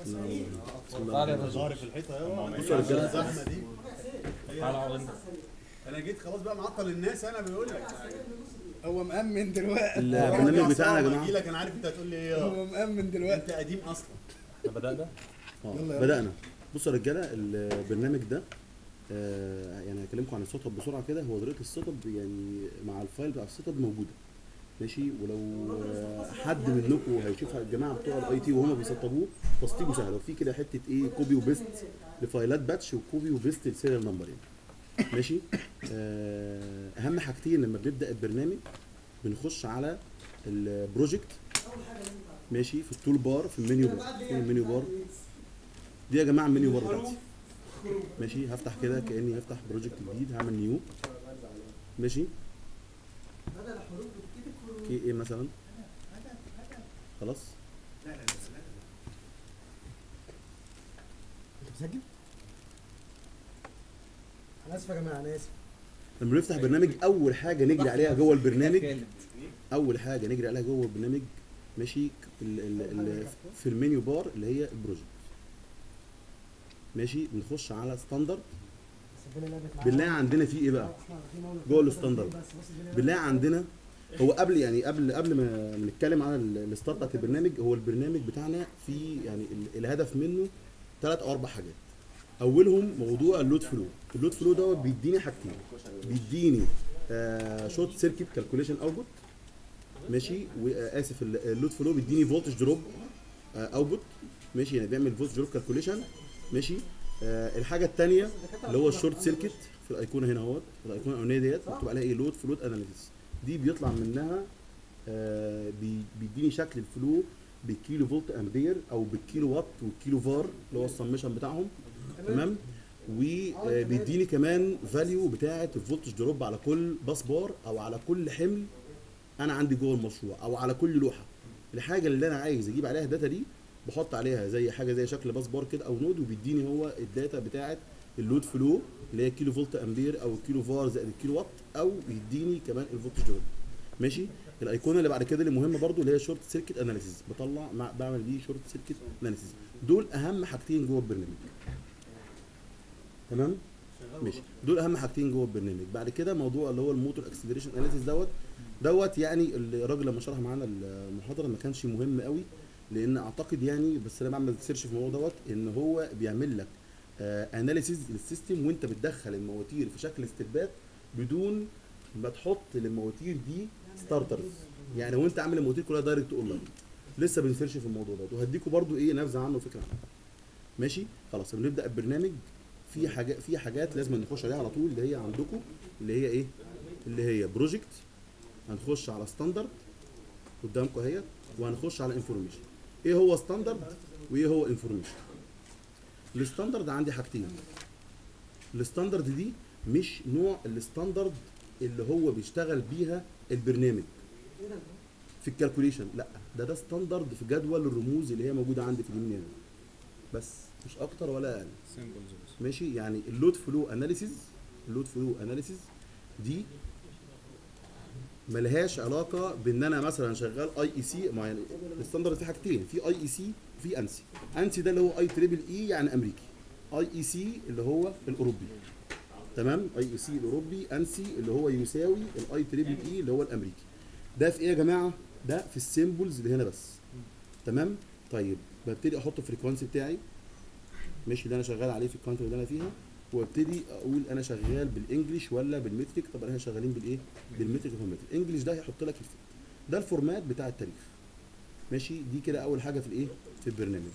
تعالى يا باشا ظهري في الحيطه اهو بصوا يا رجاله الزحمه دي تعالى اقعد انت انا جيت خلاص بقى معطل الناس انا بيقول لك هو مأمن دلوقتي البرنامج بتاعنا يا اجي جماعه لك انا عارف انت هتقول لي ايه هو مأمن دلوقتي انت قديم اصلا احنا بدأنا آه، يلا يلا. بدأنا بصوا يا رجاله البرنامج ده آه يعني هكلمكم عن السيت اب بسرعه كده هو طريقه السيت اب يعني مع الفايل بتاع السيت اب موجوده ماشي ولو آه، حد منكم هيشوف الجماعه بتوع الاي تي وهم بيسطبوه تسطيبه سهل وفي كده حته ايه كوبي وبيست لفايلات باتش وكوبي وبيست لسيريال نمبر يعني ماشي آه اهم حاجتين لما بنبدا البرنامج بنخش على البروجكت ماشي في التول بار في المنيو بار فين المنيو بار دي يا جماعه المنيو بار بتاعتي ماشي هفتح كده كاني هفتح بروجكت جديد هعمل نيو ماشي كي ايه مثلا خلاص انت مسجل؟ انا اسف يا جماعه انا اسف لما نفتح برنامج اول حاجه نجري عليها جوه البرنامج اول حاجه نجري عليها جوه البرنامج ماشي ال ال ال في المنيو بار اللي هي البروجكت ماشي بنخش على ستاندرد بس الدنيا لعبت معايا. بنلاقي عندنا فيه ايه بقى احنا واخدين أول جوه خطوة الستاندرد. بس بص الدنيا بنلاقي عندنا هو قبل يعني قبل قبل ما ما نتكلم على ال- الستارت بتاعت البرنامج هو البرنامج بتاعنا فيه يعني ال- الهدف منه ثلاث او اربع حاجات اولهم موضوع اللود فلو اللود فلو دوت بيديني حاجتين بيديني آه شورت سيركت كالكوليشن اوتبوت ماشي واسف اللود فلو بيديني فولتج دروب اوتبوت ماشي يعني بيعمل فولتج دروب كالكوليشن ماشي آه الحاجه الثانيه اللي هو الشورت سيركت في الايقونه هنا اهوت الايقونه الاولانيه ديت مكتوب عليها ايه لود فلود اناليسيس دي بيطلع منها آه بي- بيديني شكل الفلو بالكيلو فولت امبير او بالكيلو وات والكيلو فار اللي هو السمشن بتاعهم تمام وبيديني كمان فاليو بتاعه الفولتج دروب على كل باس بار او على كل حمل انا عندي جوه المشروع او على كل لوحه الحاجه اللي انا عايز اجيب عليها الداتا دي بحط عليها زي حاجه زي شكل باس بار كده او نود وبيديني هو الداتا بتاعه اللود فلو اللي هي كيلو فولت امبير او الكيلو فار زائد الكيلو وات او يديني كمان الفولتج دروب ماشي الايقونه اللي بعد كده اللي مهمه برضو اللي هي شورت سيركت اناليسيس بطلع مع بعمل دي شورت سيركت اناليسيس دول اهم حاجتين جوه البرنامج تمام ماشي دول اهم حاجتين جوه البرنامج بعد كده موضوع اللي هو الموتور اكسلريشن اناليسيس دوت دوت يعني الراجل لما شرح معانا المحاضره ما كانش مهم قوي لان اعتقد يعني بس انا بعمل سيرش في الموضوع دوت ان هو بيعمل لك اناليسيز للسيستم وانت بتدخل المواتير في شكل استبات بدون ما تحط للمواتير دي ستارترز يعني وانت عامل المواتير كلها دايركت اونلاين لسه بنسيرش في الموضوع ده وهديكوا برضو ايه نبذه عنه فكره عنه ماشي خلاص بنبدا البرنامج في حاجات في حاجات لازم نخش عليها على طول اللي هي عندكم اللي هي ايه اللي هي بروجكت هنخش على ستاندرد قدامكم اهي وهنخش على انفورميشن ايه هو ستاندرد وايه هو انفورميشن الستاندرد عندي حاجتين الستاندرد دي مش نوع الستاندرد اللي هو بيشتغل بيها البرنامج في الكالكوليشن لا ده ده ستاندرد في جدول الرموز اللي هي موجوده عندي في اليمين هنا بس مش اكتر ولا اقل ماشي يعني اللود فلو اناليسيز اللود فلو اناليسيز دي ملهاش علاقه بان انا مثلا شغال اي اي سي ما يعني الستاندرد في حاجتين في اي اي سي وفي انسي انسي ده اللي هو اي تريبل اي يعني امريكي اي اي سي اللي هو الاوروبي تمام اي اي سي الاوروبي انسي اللي هو يساوي الاي تريبل اي اللي هو الامريكي ده في ايه يا جماعه ده في السيمبلز اللي هنا بس تمام طيب ببتدي احط الفريكوانسي بتاعي ماشي اللي انا شغال عليه في الكونتر اللي انا فيها وابتدي اقول انا شغال بالانجلش ولا بالمترك طب احنا شغالين بالايه بالمترك والمترك الانجلش ده هيحط لك الفرق. ده الفورمات بتاع التاريخ ماشي دي كده اول حاجه في الايه في البرنامج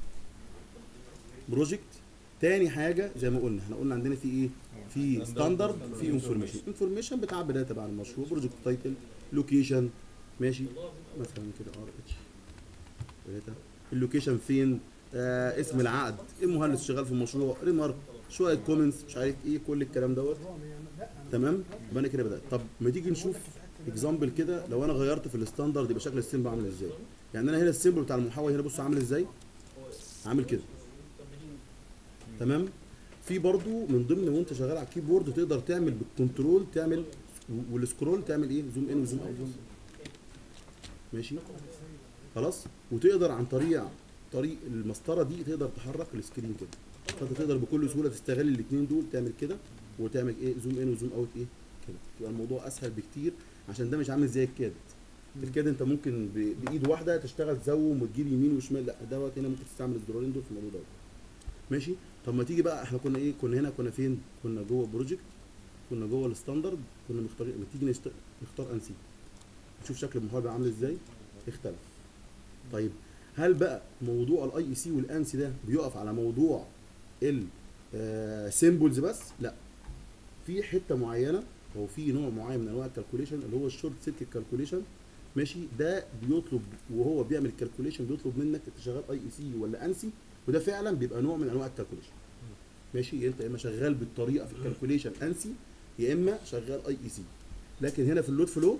بروجكت تاني حاجه زي ما قلنا احنا قلنا عندنا في ايه في ستاندرد في انفورميشن انفورميشن بتعبي داتا تبع المشروع بروجكت تايتل لوكيشن ماشي مثلا كده ار اتش داتا اللوكيشن فين آه اسم العقد ايه المهندس شغال في المشروع ريمارك شويه كومنتس مش عارف ايه كل الكلام دوت تمام يبقى انا كده بدات طب ما تيجي نشوف اكزامبل كده لو انا غيرت في الستاندرد يبقى شكل السيمبل عامل ازاي يعني انا هنا السيمبل بتاع المحول هنا بص عامل ازاي عامل كده تمام في برضو من ضمن وانت شغال على الكيبورد تقدر تعمل بالكنترول تعمل والسكرول تعمل ايه زوم ان وزوم اوت ماشي خلاص وتقدر عن طريق طريق المسطره دي تقدر تحرك السكرين كده فانت تقدر بكل سهوله تستغل الاثنين دول تعمل كده وتعمل ايه زوم ان وزوم اوت ايه كده يبقى الموضوع اسهل بكتير عشان ده مش عامل زي الكاد الكاد انت ممكن ب- بايد واحده تشتغل زوم وتجيب يمين وشمال لا دوت هنا ممكن تستعمل الزرارين دول في الموضوع دوت ماشي طب ما تيجي بقى احنا كنا ايه كنا هنا كنا فين كنا جوه بروجكت كنا جوه الستاندرد كنا مختارين ما تيجي نشت- نختار انسي نشوف شكل المحاضره عامل ازاي اختلف طيب هل بقى موضوع الاي اي سي والانسي ده بيقف على موضوع السيمبلز بس لا في حته معينه او في نوع معين من انواع الكالكوليشن اللي هو الشورت سيركت كالكوليشن ماشي ده بيطلب وهو بيعمل الكالكوليشن بيطلب منك انت شغال اي اي سي ولا انسي وده فعلا بيبقى نوع من انواع الكالكوليشن ماشي انت يا اما شغال بالطريقه في الكالكوليشن انسي يا اما شغال اي اي سي لكن هنا في اللود فلو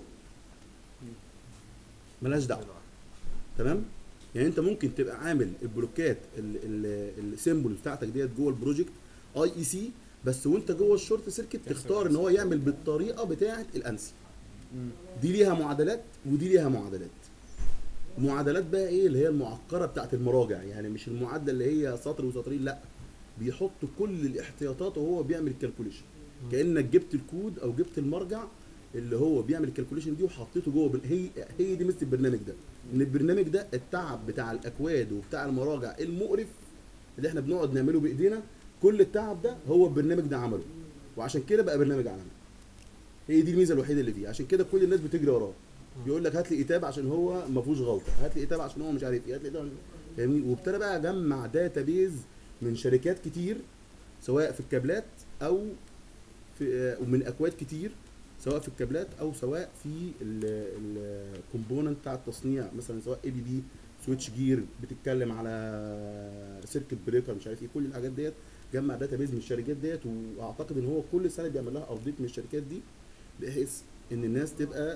ملهاش دعوه تمام يعني انت ممكن تبقى عامل البلوكات السيمبل بتاعتك ديت جوه البروجكت اي اي سي بس وانت جوه الشورت سيركت تختار ان هو يعمل بالطريقه بتاعه الانسي دي ليها معادلات ودي ليها معادلات معادلات بقى ايه اللي هي المعقره بتاعه المراجع يعني مش المعادله اللي هي سطر وسطرين لا بيحط كل الاحتياطات وهو بيعمل الكالكوليشن كانك جبت الكود او جبت المرجع اللي هو بيعمل الكالكوليشن دي وحطيته جوه بال- هي هي دي ميزه البرنامج ده ان البرنامج ده التعب بتاع الاكواد وبتاع المراجع المقرف اللي احنا بنقعد نعمله بايدينا كل التعب ده هو البرنامج ده عمله وعشان كده بقى برنامج عالمي هي دي الميزه الوحيده اللي فيه عشان كده كل الناس بتجري وراه يقول لك هات لي ايتاب عشان هو ما فيهوش غلطه هات لي ايتاب عشان هو مش عارف ايه هات لي ايتاب عشان- فاهمني وابتدى بقى اجمع داتا بيز من شركات كتير سواء في الكابلات او في آه، ومن اكواد كتير سواء في الكابلات او سواء في الكومبوننت بتاع التصنيع مثلا سواء اي بي بي سويتش جير بتتكلم على سيركت بريكر مش عارف ايه كل الحاجات ديت جمع داتا بيز من الشركات ديت واعتقد ان هو كل سنه بيعمل لها ابديت من الشركات دي بحيث ان الناس تبقى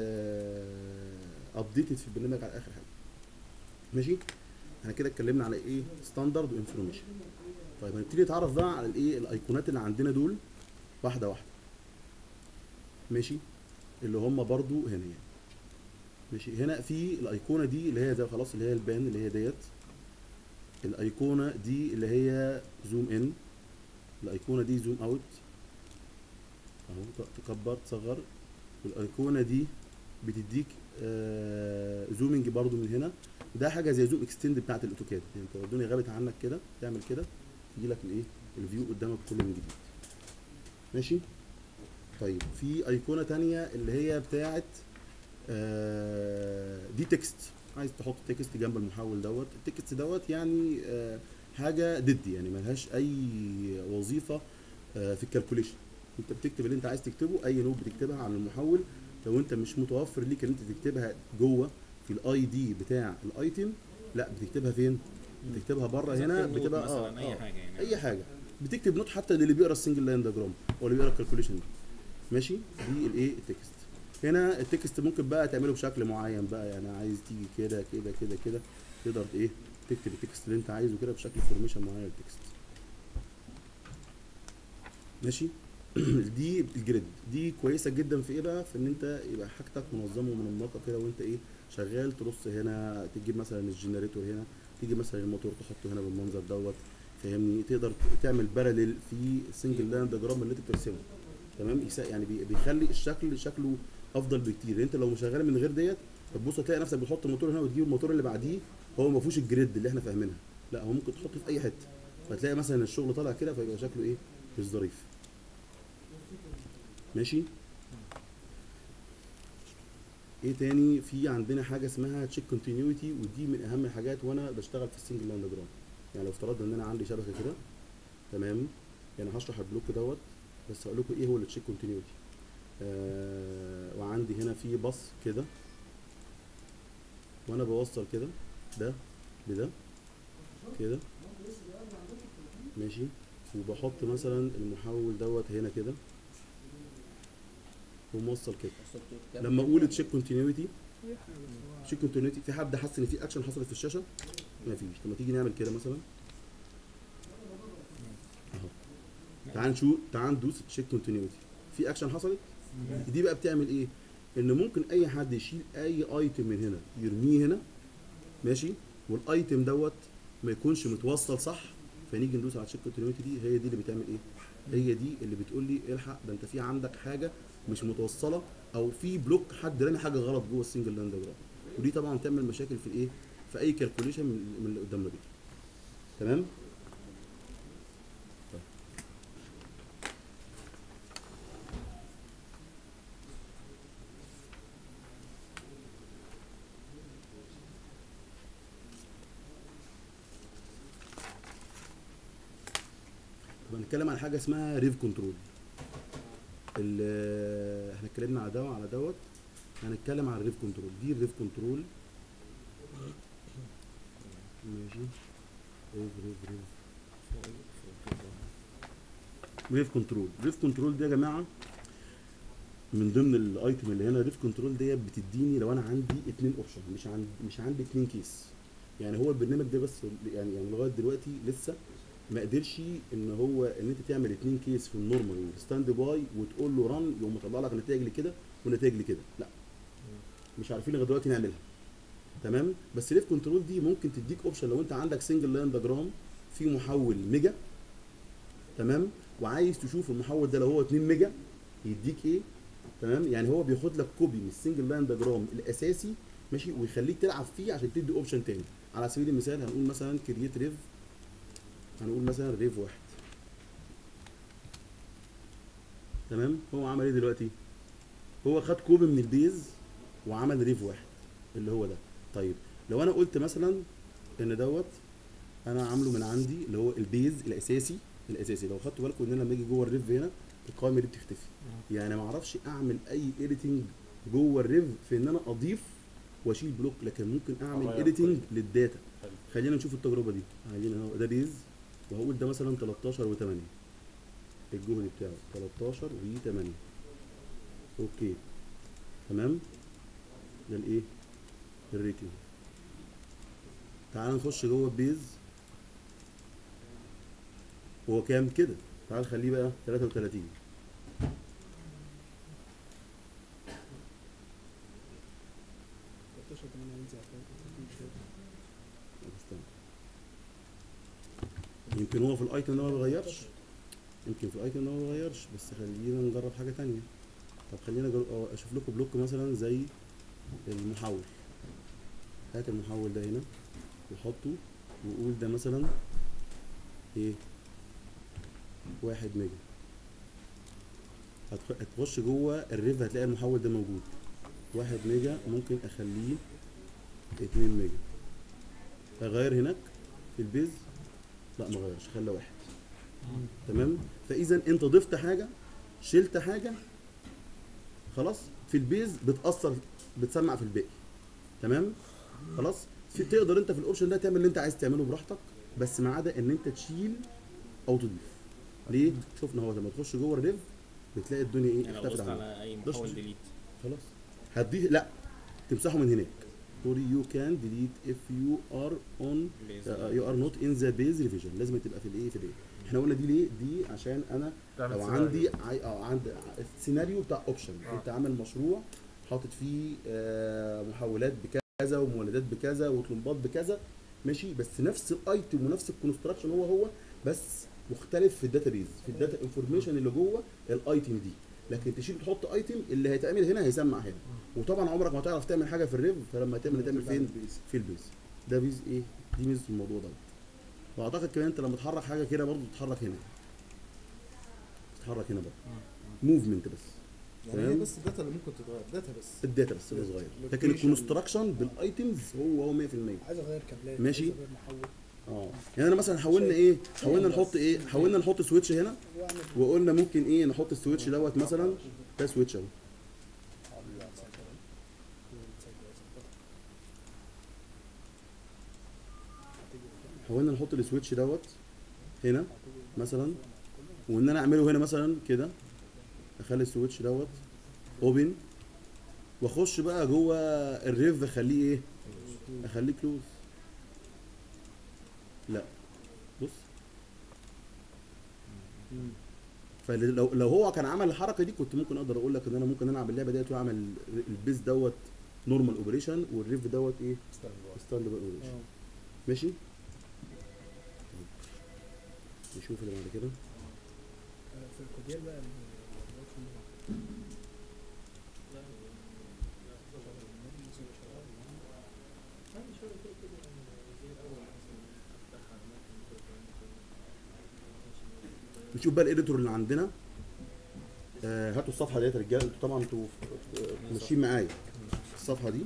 ابديتد في البرنامج على اخر حاجه ماشي احنا كده اتكلمنا على ايه ستاندرد وانفورميشن طيب هنبتدي نتعرف بقى على الايه الايقونات اللي عندنا دول واحده واحده ماشي اللي هم برضو هنا يعني ماشي هنا في الايقونه دي اللي هي زي خلاص اللي هي البان اللي هي ديت الايقونه دي اللي هي زوم ان الايقونه دي زوم اوت اهو تكبر تصغر والايقونه دي بتديك آه زومنج برضو من هنا ده حاجه زي زوم اكستند بتاعت الاوتوكاد يعني انت لو الدنيا غابت عنك كده تعمل كده يجي لك الايه الفيو قدامك كله من جديد ماشي طيب في ايقونه تانية اللي هي بتاعت آه دي تكست عايز تحط تكست جنب المحول دوت التكست دوت يعني آه حاجه ضد يعني ملهاش اي وظيفه آه في الكالكوليشن انت بتكتب اللي انت عايز تكتبه اي نوت بتكتبها على المحول لو انت مش متوفر ليك ان انت تكتبها جوه في الاي دي بتاع الايتم لا بتكتبها فين بتكتبها بره هنا نوت بتبقى مثلا اه اي آه. حاجه يعني اي حاجه بتكتب نوت حتى اللي بيقرا السنجل لاين دياجرام او اللي بيقرا الكالكوليشن دي ماشي دي الايه التكست هنا التكست ممكن بقى تعمله بشكل معين بقى يعني عايز تيجي كده كده كده كده تقدر ايه تكتب التكست اللي انت عايزه كده بشكل فورميشن معين للتكست ماشي دي الجريد دي كويسه جدا في ايه بقى في ان انت يبقى حاجتك منظمه ومنمقه كده وانت ايه شغال ترص هنا تجيب مثلا الجنريتور هنا تيجي مثلا الموتور تحطه هنا بالمنظر دوت فاهمني تقدر تعمل باراليل في السنجل لاين دياجرام اللي انت بترسمه تمام يسا- يعني بي- بيخلي الشكل شكله افضل بكتير انت لو شغال من غير ديت هتبص تلاقي نفسك بتحط الموتور هنا وتجيب الموتور اللي بعديه هو ما فيهوش الجريد اللي احنا فاهمينها لا هو ممكن تحطه في اي حته فتلاقي مثلا الشغل طالع كده فيبقى شكله ايه مش ظريف ماشي ايه تاني في عندنا حاجه اسمها تشيك كونتينيوتي ودي من اهم الحاجات وانا بشتغل في السنجل لاين دياجرام يعني لو افترضنا ان انا عندي شبكه كده تمام يعني هشرح البلوك دوت بس هقول لكم ايه هو التشيك كونتينيوتي آه وعندي هنا في باص كده وانا بوصل كده ده بده كده ماشي وبحط مثلا المحول دوت هنا كده وموصل كده لما اقول تشيك كونتينيوتي تشيك كونتينيوتي في حد حس ان في اكشن حصلت في الشاشه ما فيش طب ما تيجي نعمل كده مثلا اهو تعال نشوف تعال ندوس تشيك كونتينيوتي في اكشن حصلت دي بقى بتعمل ايه ان ممكن اي حد يشيل اي ايتم من هنا يرميه هنا ماشي والايتم دوت ما يكونش متوصل صح فنيجي ندوس على تشيك كونتينيوتي دي هي دي اللي بتعمل ايه هي دي اللي بتقول لي الحق ده انت في عندك حاجه مش متوصله او في بلوك حد رامي حاجه غلط جوه السنجل لاين دياجرام ودي طبعا بتعمل مشاكل في الايه في اي كالكوليشن من من اللي قدامنا دي تمام طيب. طب هنتكلم عن حاجه اسمها ريف كنترول ال- احنا اتكلمنا على ده وعلى دوت هنتكلم على الريف كنترول دي الريف كنترول ماشي ريف ريف ريف ريف كنترول ريف كنترول دي يا جماعه من ضمن الايتم اللي هنا ريف كنترول دي بتديني لو انا عندي اتنين اوبشن مش عندي مش عندي اتنين كيس يعني هو البرنامج ده بس يعني يعني لغايه دلوقتي لسه ما قدرش ان هو ان انت تعمل اتنين كيس في النورمال والستاند باي وتقول له رن يقوم مطلع لك نتائج لكده ونتائج لكده لا مش عارفين لغايه دلوقتي نعملها تمام بس ريف كنترول دي ممكن تديك اوبشن لو انت عندك سنجل لاين دياجرام في محول ميجا تمام وعايز تشوف المحول ده لو هو 2 ميجا يديك ايه تمام يعني هو بياخد لك كوبي من السنجل لاين دياجرام الاساسي ماشي ويخليك تلعب فيه عشان تدي اوبشن تاني على سبيل المثال هنقول مثلا كرييت ريف هنقول مثلا ريف واحد تمام هو عمل ايه دلوقتي هو خد كوبي من البيز وعمل ريف واحد اللي هو ده طيب لو انا قلت مثلا ان دوت انا عامله من عندي اللي هو البيز الاساسي الاساسي لو خدتوا بالكم ان انا لما اجي جوه الريف هنا القائمه دي بتختفي يعني ما اعرفش اعمل اي اديتنج جوه الريف في ان انا اضيف واشيل بلوك لكن ممكن اعمل أغير اديتنج كل- للداتا حلو. خلينا نشوف التجربه دي عايزين اهو ده بيز وهقول ده مثلا 13 و8 الجهد بتاعه 13 و8 اوكي تمام ده الايه الريتنج تعال نخش جوه البيز هو كام كده تعال نخليه بقى 33 استنى. يمكن هو في الايتم ده ما بيغيرش يمكن في الايتم ده ما بيغيرش بس خلينا نجرب حاجه تانية طب خلينا جر... أو اشوف لكم بلوك مثلا زي المحول هات المحول ده هنا وحطه وقول ده مثلا ايه واحد ميجا هتخ- هتخش جوه الريف هتلاقي المحول ده موجود واحد ميجا ممكن اخليه اتنين ميجا اغير هناك في البيز لا ما غيرش خلى واحد تمام فاذا انت ضفت حاجه شلت حاجه خلاص في البيز بتاثر بتسمع في الباقي تمام خلاص في تقدر انت في الاوبشن ده تعمل اللي انت عايز تعمله براحتك بس ما عدا ان انت تشيل او تضيف ليه شفنا هو لما تخش جوه الريف بتلاقي الدنيا ايه يعني لو اختفت دوست عنك على اي دوست. محول ديليت خلاص هتضيف لا تمسحه من هناك سوري يو كان ديليت اف يو ار اون يو ار نوت ان ذا بيز ريفيجن لازم تبقى في الايه في الايه احنا قلنا دي ليه دي عشان انا تعمل لو سيناريو. عندي عاي... اه عند السيناريو بتاع اوبشن آه. انت عامل مشروع حاطط فيه آه محولات بكذا ومولدات بكذا وطلبات بكذا ماشي بس نفس الايتم ونفس الكونستراكشن هو هو بس مختلف في الداتابيز في الداتا انفورميشن اللي جوه الايتم دي لكن تشيل تحط ايتم اللي هيتعمل هنا هيسمع هنا وطبعا عمرك ما هتعرف تعمل حاجه في الريف فلما تعمل هتعمل فين في البيز ده بيز ايه دي ميزه الموضوع دوت واعتقد كمان انت لما تحرك حاجه كده برضه تتحرك هنا تتحرك هنا برضه موفمنت بس يعني هي فاهم؟ بس الداتا اللي ممكن تتغير داتا بس الداتا بس اللي صغير لكن Location. الكونستراكشن بالايتمز هو هو 100% عايز اغير كابلات ماشي. عايز اغير محول اه يعني انا مثلا حاولنا ايه حاولنا نحط ايه حاولنا نحط سويتش هنا واعمل وقلنا ممكن ايه نحط السويتش دوت مثلا ده سويتش اهو حاولنا نحط السويتش دوت هنا مثلا وان انا اعمله هنا مثلا كده اخلي السويتش دوت اوبن واخش بقى جوه الريف اخليه ايه اخليه كلوز لا بص فلو لو هو كان عمل الحركه دي كنت ممكن اقدر اقول لك ان انا ممكن العب اللعبه ديت واعمل البيز دوت نورمال اوبريشن والريف دوت ايه ستاند باي اوبريشن ماشي نشوف اللي بعد كده في الكودير بقى ال- نشوف بقى الاديتور اللي عندنا آه هاتوا الصفحه ديت يا رجاله انتوا طبعا انتوا آه، ماشيين معايا الصفحه دي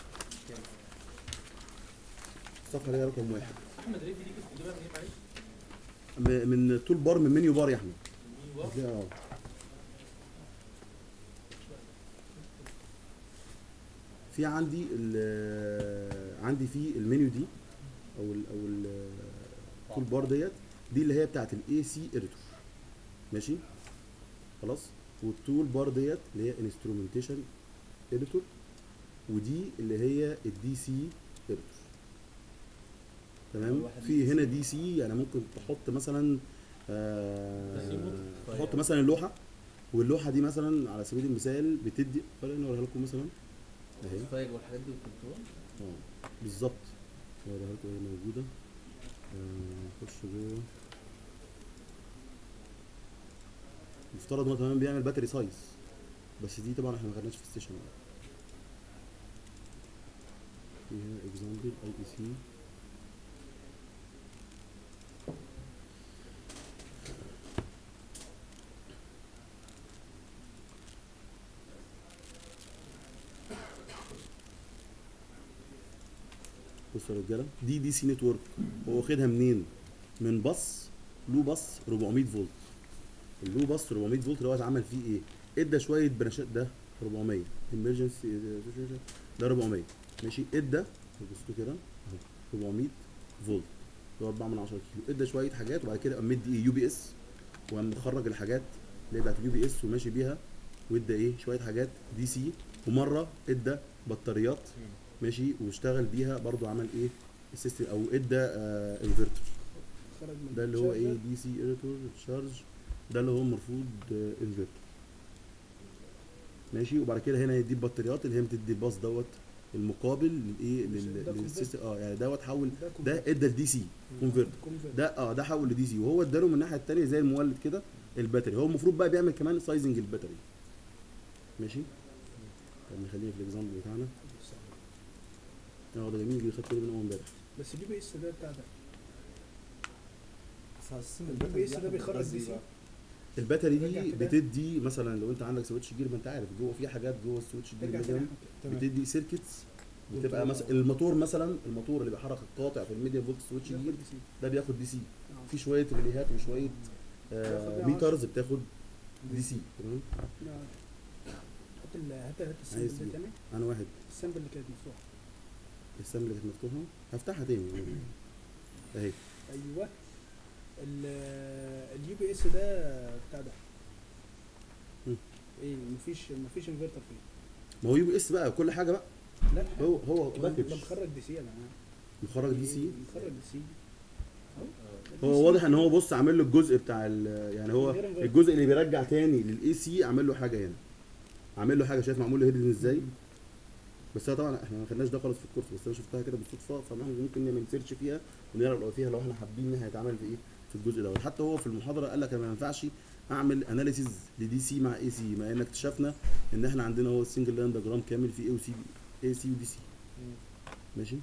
الصفحه دي رقم واحد احمد ريفي دي كنت بتجيبها منين معلش؟ م- من تول بار من منيو بار يا احمد منيو بار؟ هتلاقي اه في عندي ال- عندي في المنيو دي او ال او التول بار ديت دي اللي هي بتاعت الاي سي اديتور ماشي خلاص والتول بار ديت اللي هي انسترومنتيشن اديتور ودي اللي هي الدي سي اديتور تمام في هنا دي سي يعني ممكن تحط مثلا آه تحط مثلا اللوحه واللوحه دي مثلا على سبيل المثال بتدي خليني اوريها لكم مثلا اهي الفايج والحاجات دي والكنترول اه بالظبط اوريها لكم اهي موجوده آه، نخش جوه يفترض انه كمان بيعمل باتري سايز بس دي طبعا احنا ما خدناش في السيشن في هنا اكزامبل اي اي سي بصوا يا رجاله دي دي سي نتورك هو واخدها منين؟ من باص له باص 400 فولت اللو باص 400 فولت اللي هو اتعمل فيه ايه؟ ادى شويه برانشات ده 400 امرجنسي ده 400 ماشي ادى بصوا كده اهو 400 فولت اللي هو 4 من 10 كيلو ادى شويه حاجات وبعد كده قام مدي يو بي اس وقام مخرج الحاجات اللي هي بتاعت اليو بي اس وماشي بيها وادى ايه شويه حاجات دي سي ومره ادى بطاريات ماشي واشتغل بيها برضو عمل ايه السيستم او ادى آه انفرتر خرج من ده اللي هو ايه الشاشة. دي سي اريتور تشارج ده اللي هو المفروض انفرتر ماشي وبعد كده هنا يدي البطاريات اللي هي بتدي الباص دوت المقابل للايه لل- ده للسيستم اه يعني دوت حول ده ده ادى الدي سي كونفرتر convert. ده اه ده حول لدي سي وهو اداله من الناحيه الثانيه زي المولد كده الباتري هو المفروض بقى بيعمل كمان سايزنج الباتري ماشي طب نخلينا في الاكزامبل بتاعنا اه ده جميل خدت بالي منه أول امبارح بس البي بي اس ده بتاع ده بس على السيستم البي بي اس ده بيخرج دي سي الباتري رجع دي كده. بتدي مثلا لو انت عندك سويتش جير ما انت عارف جوه في حاجات جوه السويتش جير ارجع مثلا تاني تمام. بتدي سيركتس بتبقى مثلا الموتور مثلا الموتور اللي بيحرك القاطع في الميديا فولت سويتش بياخد جير دي سي. ده بياخد دي سي آه. في شويه ريليهات وشويه بياخد آه بيها ميترز بتاخد دي سي تمام نعم. هات ال هات هات عايز السامبل ايه؟ ده تاني انا واحد السامبل اللي كانت مفتوحه السم اللي كانت مفتوحه هفتحها تاني اهي ايوه اليو بي اس ده بتاع ده مم. ايه مفيش مفيش انفرتر فيه ما هو يو بي اس بقى كل حاجه بقى لا هو هو ده باكج مخرج دي سي يا جماعه مخرج دي سي مخرج دي سي هو واضح ان هو بص عامل له الجزء بتاع ال- يعني هو غير انفرتر. الجزء اللي بيرجع تاني للاي سي عامل له حاجه هنا عامل له حاجه شايف معمول له هيدن ازاي بس هي طبعا احنا ما خدناش ده خالص في الكورس بس انا شفتها كده بالصدفه فاحنا ممكن نعمل سيرش فيها ونعرف لو فيها لو احنا حابين انها هيتعمل في ايه في الجزء دوت حتى هو في المحاضره قال لك انا ما ينفعش اعمل اناليسيز لدي سي مع اي سي مع ان اكتشفنا ان احنا عندنا هو السنجل لاين دياجرام كامل في اي وسي اي سي ودي سي ماشي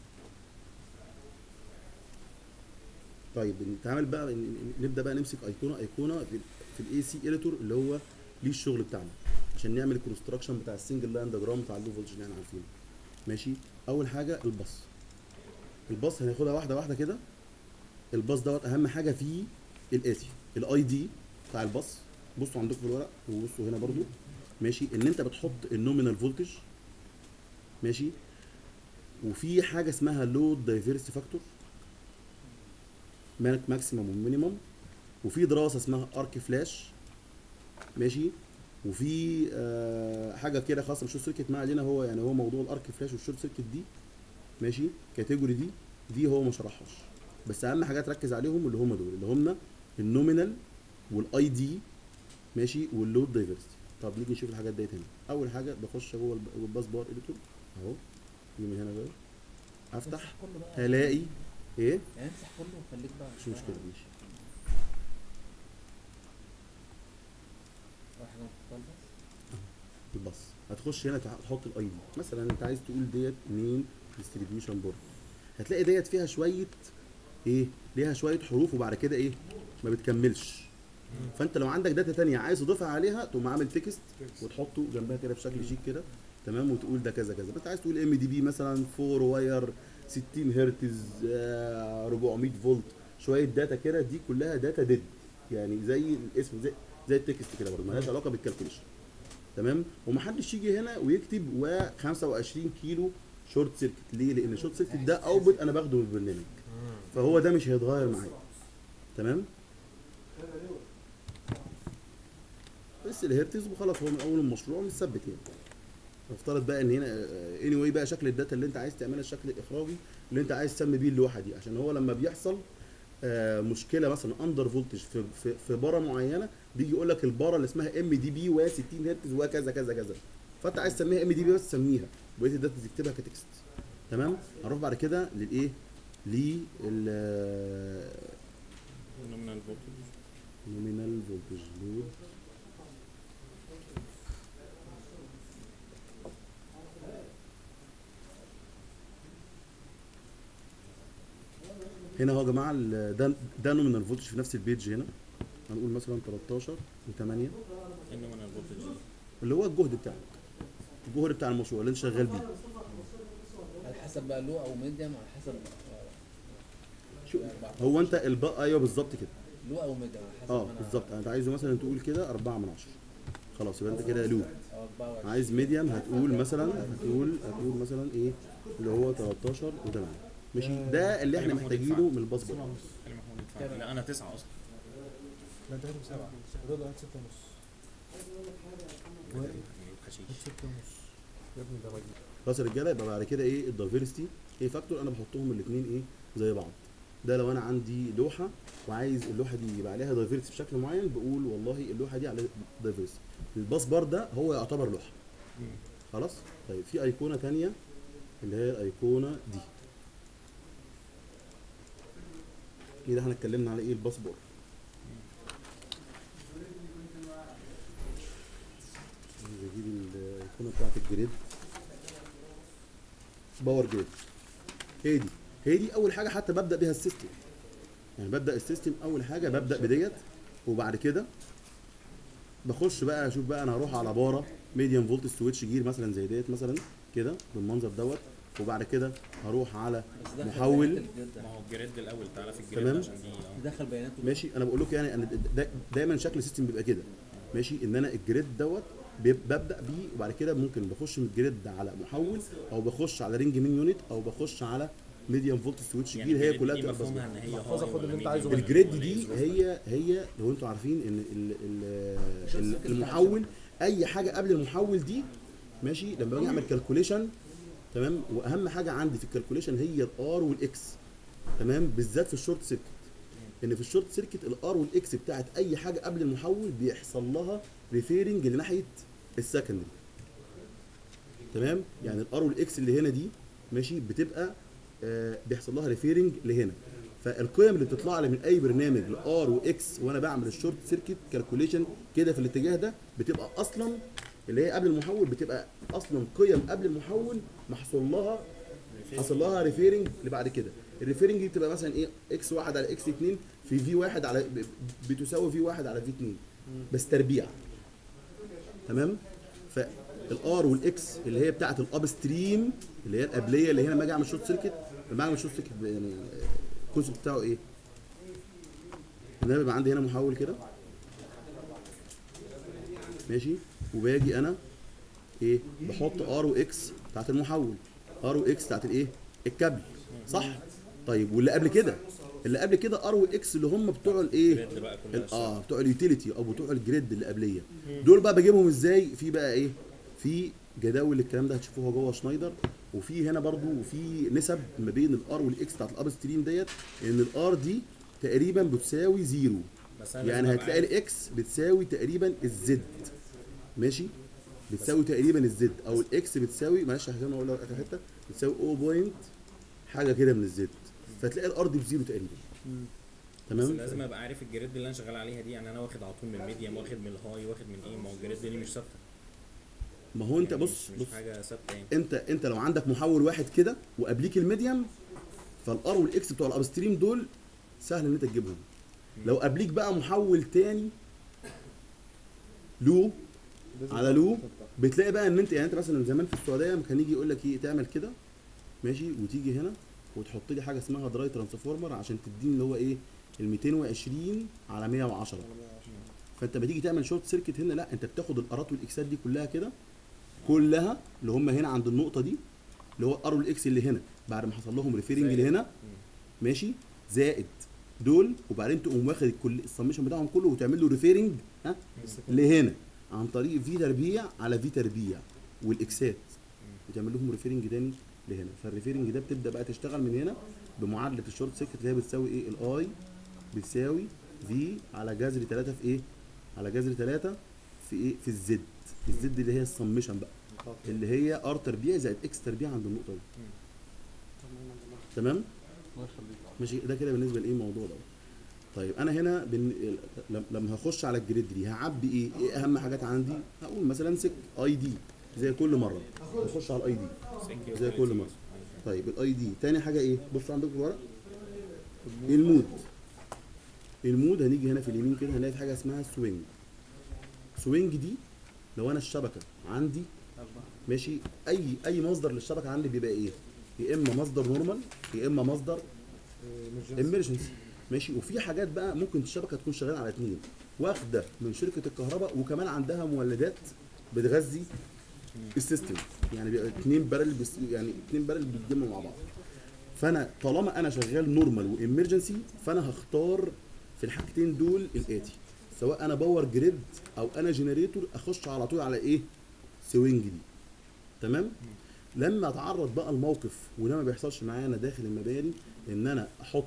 طيب نتعامل بقى ن- ن- نبدا بقى نمسك ايقونه ايقونه في, في الاي سي اديتور اللي هو ليه الشغل بتاعنا عشان نعمل الكونستراكشن بتاع السنجل لاين دياجرام بتاع اللو فولتج اللي احنا عارفينه ماشي اول حاجه الباص الباص هناخدها واحده واحده كده الباص دوت اهم حاجه فيه الاتي الاي دي بتاع الباص بصوا عندكم في الورق وبصوا هنا برضو ماشي ان انت بتحط النومينال فولتج ماشي وفي حاجه اسمها لود دايفرستي فاكتور ماكسيمم ومينيمم وفي دراسه اسمها ارك فلاش ماشي وفي آه حاجه كده خاصه بالشورت سيركت ما علينا هو يعني هو موضوع الارك فلاش والشورت سيركت دي ماشي كاتيجوري دي دي هو ما شرحهاش بس اهم حاجات ركز عليهم اللي هم دول اللي هم النومينال والاي دي ماشي واللود دايفرستي طب نيجي نشوف الحاجات ديت هنا اول حاجه بخش جوه الب- الباس بار اديتور اهو دي من هنا بقى افتح هلاقي ايه يعني امسح كله وخليك بقى مش مشكله ماشي اول حاجه نحطها البس الباص هتخش هنا تح- تحط الاي دي مثلا انت عايز تقول ديت مين ديستريبيوشن بورد هتلاقي ديت فيها شويه ايه ليها شويه حروف وبعد كده ايه ما بتكملش فانت لو عندك داتا تانية عايز تضيفها عليها تقوم عامل تكست وتحطه جنبها كده بشكل شيك كده تمام وتقول ده كذا كذا بس عايز تقول ام دي بي مثلا 4 واير 60 هرتز آه، 400 فولت شويه داتا كده دي كلها داتا ديد يعني زي الاسم زي زي التكست كده برضه مالهاش علاقه بالكالكوليشن تمام ومحدش يجي هنا ويكتب و 25 كيلو شورت سيركت ليه لان الشورت سيركت ده اوتبوت انا باخده من البرنامج فهو ده مش هيتغير معايا تمام بس الهرتز وخلاص هو من اول المشروع متثبت يعني نفترض بقى ان هنا اني anyway بقى شكل الداتا اللي انت عايز تعملها الشكل الاخراجي اللي انت عايز تسمي بيه اللوحه دي عشان هو لما بيحصل آه، مشكله مثلا اندر فولتج في في, في باره معينه بيجي يقول لك الباره اللي اسمها ام دي بي و 60 هرتز وكذا كذا كذا فانت عايز تسميها ام دي بي بس سميها بقيه الداتا تكتبها كتكست تمام هنروح بعد كده للايه لل نومينال فولتج نومينال فولتج لود هنا اهو يا جماعه ال- ده ده نومينال فولتج في نفس البيج هنا هنقول مثلا 13 و8 النومينال فولتج اللي هو الجهد بتاعك الجهد بتاع المشروع اللي انت شغال بيه على حسب بقى لو او ميديم على حسب شو هو انت البقى ايوه بالظبط كده لو او ميديم على حسب اه ما أنا- بالظبط انت عايزه مثلا تقول كده 4 من 10 خلاص يبقى انت كده لو او 24 عايز ميديم هتقول مثلا هتقول هتقول مثلا ايه اللي هو 13 و8 ماشي ده اللي احنا محمود محتاجينه يدفع. من الباص بورد خلي محمود يدفع لا انا تسعة اصلا لا انت كاتب سبعة رضا هات ستة ونص يعني خشيش هات ستة ونص يا ابني ده مجنون خلاص يا رجاله يبقى بعد كده ايه الدايفرستي ايه فاكتور انا بحطهم الاثنين ايه زي بعض ده لو انا عندي لوحه وعايز اللوحه دي يبقى عليها دايفرستي بشكل معين بقول والله اللوحه دي عليها دايفرستي الباص بار ده هو يعتبر لوحه خلاص طيب في ايقونه تانية اللي هي الايقونه دي كده احنا اتكلمنا على ايه الباص بار عايز اجيب الايقونه بتاعت الجريد باور جريد هي دي هي دي اول حاجه حتى ببدا بيها السيستم يعني ببدا السيستم اول حاجه ببدا بديت وبعد كده بخش بقى اشوف بقى انا هروح على باره ميديوم فولت سويتش جير مثلا زي ديت مثلا كده بالمنظر دوت وبعد كده هروح على بس دخل محول. بيانات الجريد ده. ما هو الجريد الاول تعالى في الجريد تمام. عشان دي اه دخل بياناته ماشي انا بقول لكم يعني انا دا دايما شكل السيستم بيبقى كده ماشي ان انا الجريد دوت بيب- ببدا بيه وبعد كده ممكن بخش من الجريد على محول او بخش على رينج مين يونت او بخش على ميديوم فولت سويتش يعني جير هي الجريد كلها دي بتبقى بس مفهومها ان هي محفظة هاي خد اللي ولا انت عايزه medium منها. الجريد ولا دي إيه ظروفها؟ هي هي لو انتوا عارفين ان ال ال ال المحول اي حاجه قبل المحول دي ماشي لما باجي اعمل كالكوليشن تمام واهم حاجه عندي في الكالكوليشن هي الار والاكس تمام بالذات في الشورت سيركت ان في الشورت سيركت الار والاكس بتاعت اي حاجه قبل المحول بيحصل لها ريفيرنج لناحيه السكندري تمام يعني الار والاكس اللي هنا دي ماشي بتبقى آه بيحصل لها ريفيرنج لهنا فالقيم اللي بتطلع لي من اي برنامج لار واكس وانا بعمل الشورت سيركت كالكوليشن كده في الاتجاه ده بتبقى اصلا اللي هي قبل المحول بتبقى اصلا قيم قبل المحول محصول لها حصل لها ريفيرنج لبعد كده الريفيرنج دي بتبقى مثلا ايه اكس 1 على اكس 2 في في 1 على ب- بتساوي في 1 على في 2 بس تربيع تمام فالار والاكس اللي هي بتاعه الاب ستريم اللي هي القبليه اللي هنا لما اجي اعمل شورت سيركت لما اعمل شورت سيركت يعني الكونسيبت بتاعه ايه؟ ان انا بيبقى عندي هنا محول كده ماشي وباجي انا ايه بحط ار واكس بتاعت المحول ار واكس بتاعت الايه الكابل صح طيب واللي قبل كده اللي قبل كده ار واكس اللي هم بتوع الايه الجريد بقى كلها ال- اه بتوع اليوتيليتي او بتوع الجريد اللي قبليه دول بقى بجيبهم ازاي في بقى ايه في جداول الكلام ده هتشوفوها جوه شنايدر وفي هنا برضو في نسب ما بين الار والاكس بتاعت الاب ستريم ديت ان الار دي تقريبا بتساوي زيرو بس أنا يعني لازم أبقى هتلاقي عارف. الاكس بتساوي تقريبا الزد ماشي بتساوي تقريبا الزد او الاكس بتساوي معلش عشان اقول لك آخر حته بتساوي 0 بوينت حاجه كده من الزد فتلاقي الار دي بزيرو تقريبا مم. بس تمام لازم ابقى عارف الجريد اللي انا شغال عليها دي يعني انا واخد على طول من الميديم واخد من الهاي واخد من ايه ما هو الجريد دي مش ثابته ما هو انت يعني بص مش, بص مش حاجه ثابته يعني انت انت لو عندك محول واحد كده وقبليك الميديم فالار والاكس بتوع الابستريم دول سهل ان انت تجيبهم لو قبليك بقى محول تاني لو على لو بتلاقي بقى ان انت يعني انت مثلا زمان في السعوديه كان يجي يقول لك ايه تعمل كده ماشي وتيجي هنا وتحط لي حاجه اسمها دراي ترانسفورمر عشان تديني اللي هو ايه ال 220 على 110 فانت لما تيجي تعمل شورت سيركت هنا لا انت بتاخد الارات والاكسات دي كلها كده كلها اللي هم هنا عند النقطه دي اللي هو الار والاكس اللي هنا بعد ما حصل لهم ريفيرنج زائد. لهنا ماشي زائد دول وبعدين تقوم واخد الكل السمشن بتاعهم كله وتعمل له ريفيرنج ها لهنا عن طريق في تربيع على في تربيع والاكسات وتعمل لهم ريفيرنج تاني لهنا فالريفيرنج ده بتبدا بقى تشتغل من هنا بمعادله الشورت سيركت اللي هي بتساوي ايه الاي بتساوي في على جذر 3 في ايه على جذر 3 في ايه في الزد الزد اللي هي السمشن بقى اللي هي ار تربيع زائد اكس تربيع عند النقطه دي تمام الله يخليك ماشي ده كده بالنسبه لايه الموضوع ده طيب انا هنا بن... لم- لما هخش على الجريد دي هعبي ايه ايه اهم حاجات عندي هقول مثلا امسك اي دي زي كل مره نخش على الاي دي سكة زي كل وتلاتين مرة. مثلا. طيب الاي دي تاني حاجه ايه بص عندك في الورق المود المود هنيجي هنا في اليمين كده هنلاقي في حاجه اسمها سوينج سوينج دي لو انا الشبكه عندي ماشي اي اي مصدر للشبكه عندي بيبقى ايه يا اما مصدر نورمال يا اما مصدر امرجنسي ماشي وفي حاجات بقى ممكن الشبكه تكون شغاله على اتنين واخده من شركه الكهرباء وكمان عندها مولدات بتغذي السيستم يعني بيبقى اتنين بارل بس يعني اتنين بارل بيتجمعوا مع بعض فانا طالما انا شغال نورمال وامرجنسي فانا هختار في الحاجتين دول الاتي سواء انا باور جريد او انا جنريتور اخش على طول على ايه سوينج دي تمام لما اتعرض بقى الموقف وده ما بيحصلش معايا انا داخل المباني ان انا احط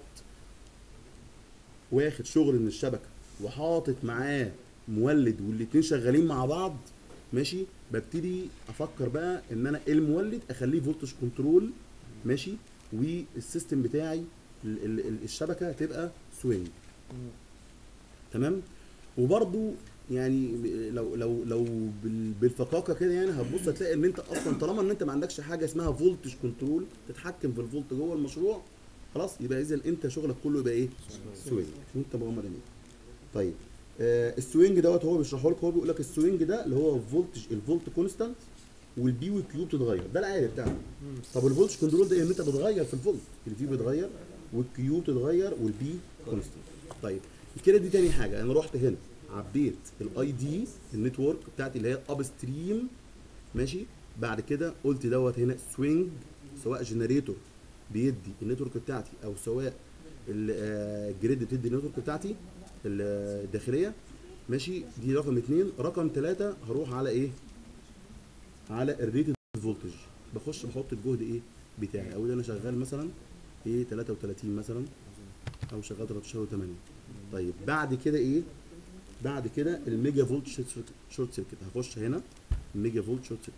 واخد شغل من الشبكه وحاطط معاه مولد والاتنين شغالين مع بعض ماشي ببتدي افكر بقى ان انا المولد اخليه فولتج كنترول ماشي والسيستم بتاعي ال- ال- ال- الشبكه تبقى سوينج تمام وبرضو يعني لو لو لو بال- بالفقاقه كده يعني هتبص هتلاقي ان انت اصلا طالما ان انت ما عندكش حاجه اسمها فولتج كنترول تتحكم في الفولت جوه المشروع خلاص يبقى اذا انت شغلك كله يبقى ايه؟ سوينج وانت مغمض عينيك. طيب آه السوينج دوت هو بيشرحه لك هو بيقول لك السوينج ده اللي هو فولتج الفولت كونستانت والبي والكيو بتتغير ده العادي بتاعنا طب الفولتج كنترول ده ان انت بتغير في الفولت الفي بيتغير والكيو بتتغير والبي كونستانت طيب كده دي تاني حاجه انا رحت هنا عبيت الاي دي النتورك بتاعتي اللي هي اب ستريم ماشي بعد كده قلت دوت هنا سوينج سواء جنريتور بيدي النتورك بتاعتي او سواء ال- آه، الجريد بتدي النتورك بتاعتي ال- الداخليه ماشي دي رقم اتنين رقم ثلاثة هروح على ايه على الريتد فولتج بخش بحط الجهد ايه بتاعي اقول انا شغال مثلا ايه 33 مثلا او شغال 13 و8 طيب بعد كده ايه بعد كده الميجا فولت شورت سيركت- شورت سيركت هخش هنا الميجا فولت شورت سيركت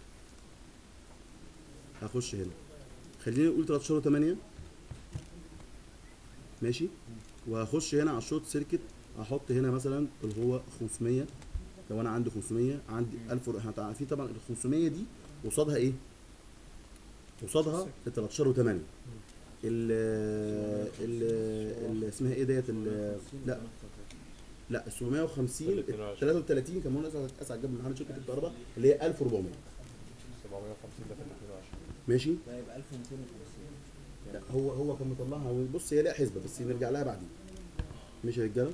هخش هنا خلينا نقول 13 و8 ماشي وهخش هنا على الشورت سيركت هحط هنا مثلا اللي هو 500 لو انا عندي 500 عندي 1000 ور- احنا عارفين طبعا ال 500 دي قصادها ايه؟ قصادها ال 13 و8 ال ال ال اسمها ايه ديت ال- لا لا ال 750 ال 33 كمان اسعد اسعد جنب محل شركه الكهرباء اللي هي 1400 750 ده في 22 ماشي ده يبقى 1250 لا هو هو كان مطلعها بص هي ليها حسبه بس نرجع لها بعدين ماشي يا رجاله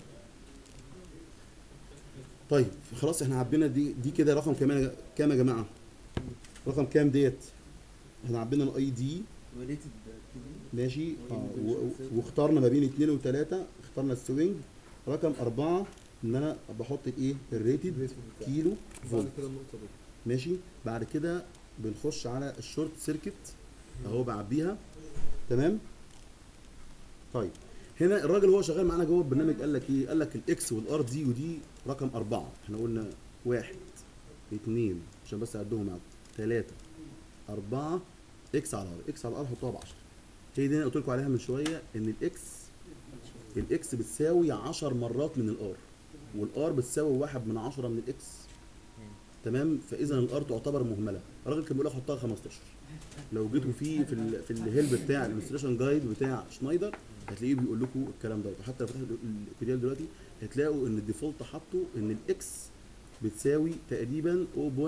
طيب خلاص احنا عبينا دي دي كده رقم كام كام يا جماعه رقم كام ديت احنا عبينا الاي دي وريتد ماشي اه و- و- واخترنا ما بين اثنين وثلاثه اخترنا السوينج رقم اربعه ان انا بحط الايه الريتد كيلو فولت بعد كده النقطة دي ماشي بعد كده بنخش على الشورت سيركت اهو بعبيها تمام طيب هنا الراجل هو شغال معانا جوه البرنامج قال لك ايه قال لك الاكس والار دي ودي رقم اربعه احنا قلنا واحد اثنين عشان بس اعدهم معاكم ثلاثه اربعه اكس على ار اكس على ار حطوها ب 10 هي دي انا قلت لكم عليها من شويه ان الاكس الاكس بتساوي 10 مرات من الار والار بتساوي واحد من 10 من الاكس تمام فاذا الار تعتبر مهمله الراجل كان بيقول لك حطها 15 لو جيتوا في في ال في الهيلب بتاع الانستليشن جايد بتاع شنايدر هتلاقيه بيقول لكم الكلام ده وحتى لو فتحت الكوديال دلوقتي هتلاقوا ان الديفولت حاطه ان الاكس بتساوي تقريبا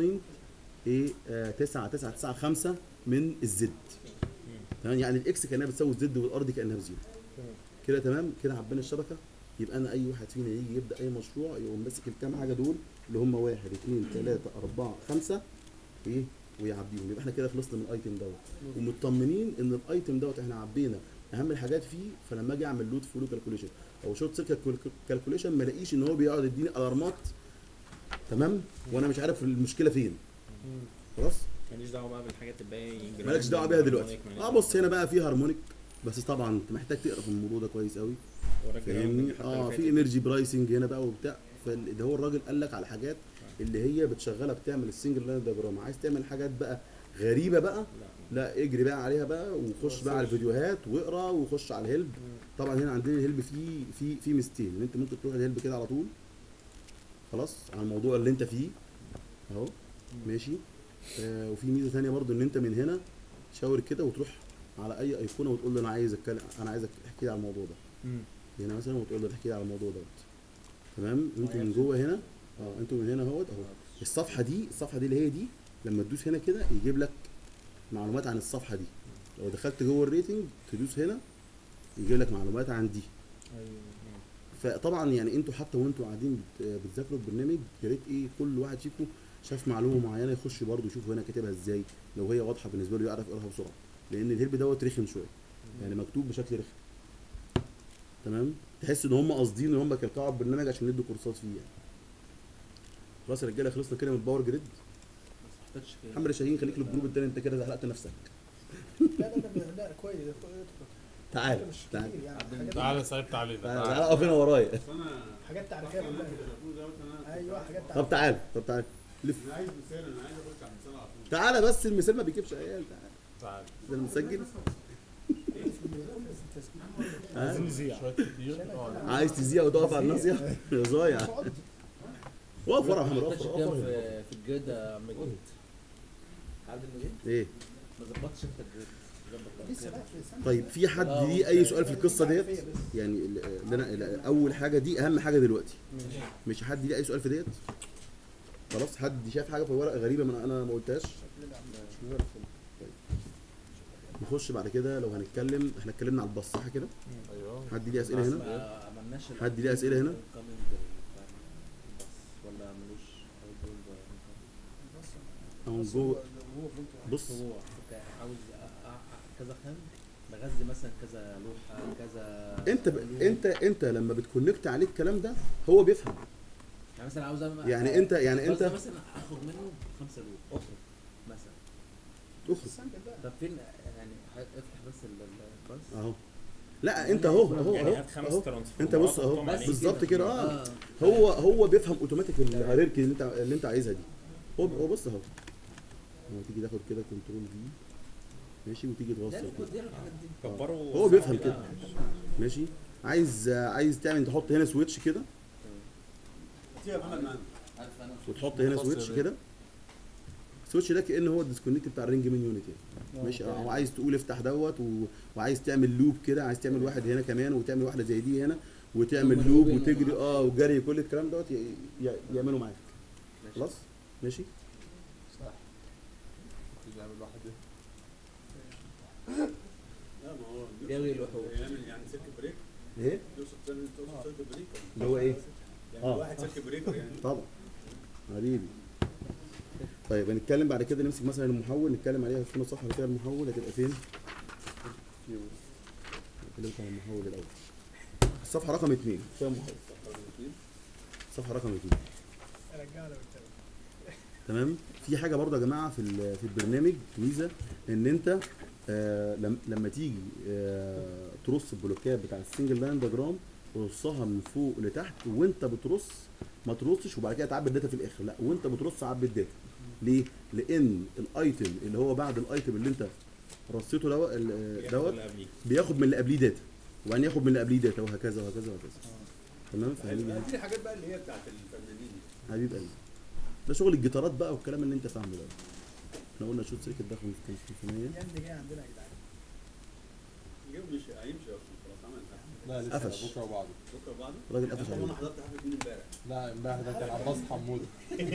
0.9995 من الزد تمام يعني الاكس كانها بتساوي الزد والار دي كانها بزيرو كده تمام كده عبينا الشبكه يبقى انا اي واحد فينا يجي يبدا اي مشروع يقوم ماسك الكام حاجه دول اللي هم واحد اثنين ثلاثه اربعه خمسه ايه ويعبيهم يبقى احنا كده خلصنا من الايتم دوت ومطمنين ان الايتم دوت احنا عبينا اهم الحاجات فيه فلما اجي اعمل لود فلو كالكوليشن او شورت سيركت كالكوليشن ما الاقيش ان هو بيقعد يديني الارمات تمام وانا مش عارف المشكله فين خلاص ماليش دعوه بقى بالحاجات الباقيه مالكش دعوه بيها دلوقتي اه بص هنا بقى في هارمونيك بس طبعا انت محتاج تقرا في الموضوع ده كويس قوي فاهمني اه في انرجي برايسنج هنا بقى وبتاع فده هو الراجل قال لك على حاجات اللي هي بتشغلها بتعمل السنجل لاين دياجرام عايز تعمل حاجات بقى غريبه بقى لا اجري بقى عليها بقى وخش بقى على الفيديوهات واقرا وخش على الهيلب طبعا هنا عندنا الهيلب فيه في في ميزتين ان انت ممكن تروح الهيلب كده على طول خلاص على الموضوع اللي انت فيه اهو ماشي آه وفي ميزه ثانيه برضو ان انت من هنا شاور كده وتروح على اي ايقونه وتقول له انا عايز اتكلم انا عايزك تحكي لي على الموضوع ده هنا مثلا وتقول له تحكي لي على الموضوع دوت تمام انتوا من جوه هنا اه انتوا من هنا اهوت اهو الصفحه دي الصفحه دي اللي هي دي لما تدوس هنا كده يجيب لك معلومات عن الصفحه دي لو دخلت جوه الريتنج تدوس هنا يجيب لك معلومات عن دي فطبعا يعني انتوا حتى وانتوا قاعدين بت- بتذاكروا البرنامج يا ريت ايه كل واحد فيكم شاف معلومه معينه يخش برضه يشوف هنا كاتبها ازاي لو هي واضحه بالنسبه له يعرف يقراها بسرعه لان الهرب دوت رخم شويه يعني مكتوب بشكل رخم تمام تحس ان هم قاصدين ان هم كلكعوا البرنامج عشان يدوا كورسات فيه يعني خلاص يا رجاله خلصنا كده من الباور جريد محتاجش كده. محمد شاهين خليك للجروب التاني انت كده زهقت نفسك لا لا لا لا كويس ادخل تعال مش تعال كتير يعني عبد حاجات- تعالى صعبت علينا تعال تعالى. تعال اقف هنا ورايا بس انا حاجات تعريفيه انا كلها التليفون دوت انا ايوه حاجات طب تعال طب تعال لف انا عايز مثال انا عايز اخش على المثال على طول تعالى بس المثال ما بيجيبش عيال تعال تعالى ده مسجل ها؟ عايزين نذيع شوية كتير اه عايز تذيع وتقف على الناصيه يا ضايع وقف ورا يا محمد محتاجش وقف كام ورا في في الجريد يا عم جريد عبد المجيد ايه ما ظبطتش انت الجريد ظبط لسه بقى في سنه طيب في حد آه، ليه اي سؤال في القصه ديت تعريفية بس. يعني ال- اللي انا اللي اول حاجه دي اهم حاجه دلوقتي مش حد ليه اي سؤال في ديت خلاص حد شاف حاجه في الورقه غريبه من انا ما قلتهاش نخش بعد كده لو هنتكلم احنا اتكلمنا على الباص صح كده ايوه حد ليه اسئله هنا ما عملناش ال- حد ليه أسئلة هنا؟ incoming بتاع الباص ولا ملوش او جوه بص هو فك- عاوز أ- أ- كذا خام بغذي مثلا كذا لوحه كذا انت ب... انت انت لما بتكونكت عليه الكلام ده هو بيفهم يعني مثلا عاوز أعمل- يعني انت يعني الباص انت ده مثلا اخد منه خمسه لوح اخرج مثلا اخرج السامبل بقى طب فين يعني ح- افتح بس ال- ال- الباص اهو لا انت اهو اهو يعني اهو هات خمس اهو ترانسفورمات انت بص اهو وحطهم عليه. بالظبط كده اه اه هو هو بيفهم اوتوماتيك الهيراركي اللي انت اللي انت عايزها دي هو هو بص اهو هو تيجي تاخد كده كنترول في ماشي وتيجي ده توصل اللي كده بيديله الحاجات دي كبروا هو بيفهم كده آه. ماشي عايز عايز تعمل تحط هنا سويتش كده يا محمد معانا عارف انا وتحط هنا فصل سويتش بين. كده السويتش ده كانه هو الديسكونكت بتاع الرينج من يونت يعني ماشي او عايز تقول افتح دوت و... وعايز تعمل لوب كده عايز تعمل واحد هنا كمان وتعمل واحده زي دي هنا وتعمل تعمل لوب looping وتجري ومعرفش اه وجري كل الكلام دوت ي... ي... يعملوا معاك خلاص ماشي تيجي اعمل واحد ايه لا ما هو بيلغي الوحوش. يعمل يعني سيركت بريك ايه يوصل تعمل توصل سيركت بريك اللي هو ايه يعني آه. واحد سيركت بريكر يعني طبعا حبيبي طيب هنتكلم بعد كده نمسك مثلا المحول نتكلم عليها فين الصفحه كده المحول هتبقى فين نتكلم عن المحول الاول الصفحه رقم اثنين فيها محول الصفحه رقم اثنين رجعنا بالتاني تمام في حاجه برضه يا جماعه في ال- في البرنامج ميزه ان انت آه لم- لما تيجي آه ترص البلوكات بتاع السنجل لاين دياجرام ترصها من فوق لتحت وانت بترص ما ترصش وبعد كده تعبي الداتا في الاخر لا وانت بترص عبي الداتا ليه؟ لان الايتم اللي هو بعد الايتم اللي انت رصيته دوت ال- بياخد دوت اللي قبليه. بياخد من اللي قبليه داتا وبعدين ياخد من اللي قبليه داتا وهكذا وهكذا وهكذا تمام فهنيجي هنا. دي الحاجات بقى اللي هي بتاعت الفنانين دي. حبيب قلبي ده شغل الجيتارات بقى والكلام اللي انت فاهمه ده احنا قلنا شوت سيركت ده 500 الايام دي جايه عندنا يا جدعان جه مش هيمشي اصلا خلاص عمل حاجة. لا لسه قفش. بكره وبعده بكره بعده راجل قفش طبعا انا عليه حضرت حفله مين امبارح لا امبارح ده كان عباس حموده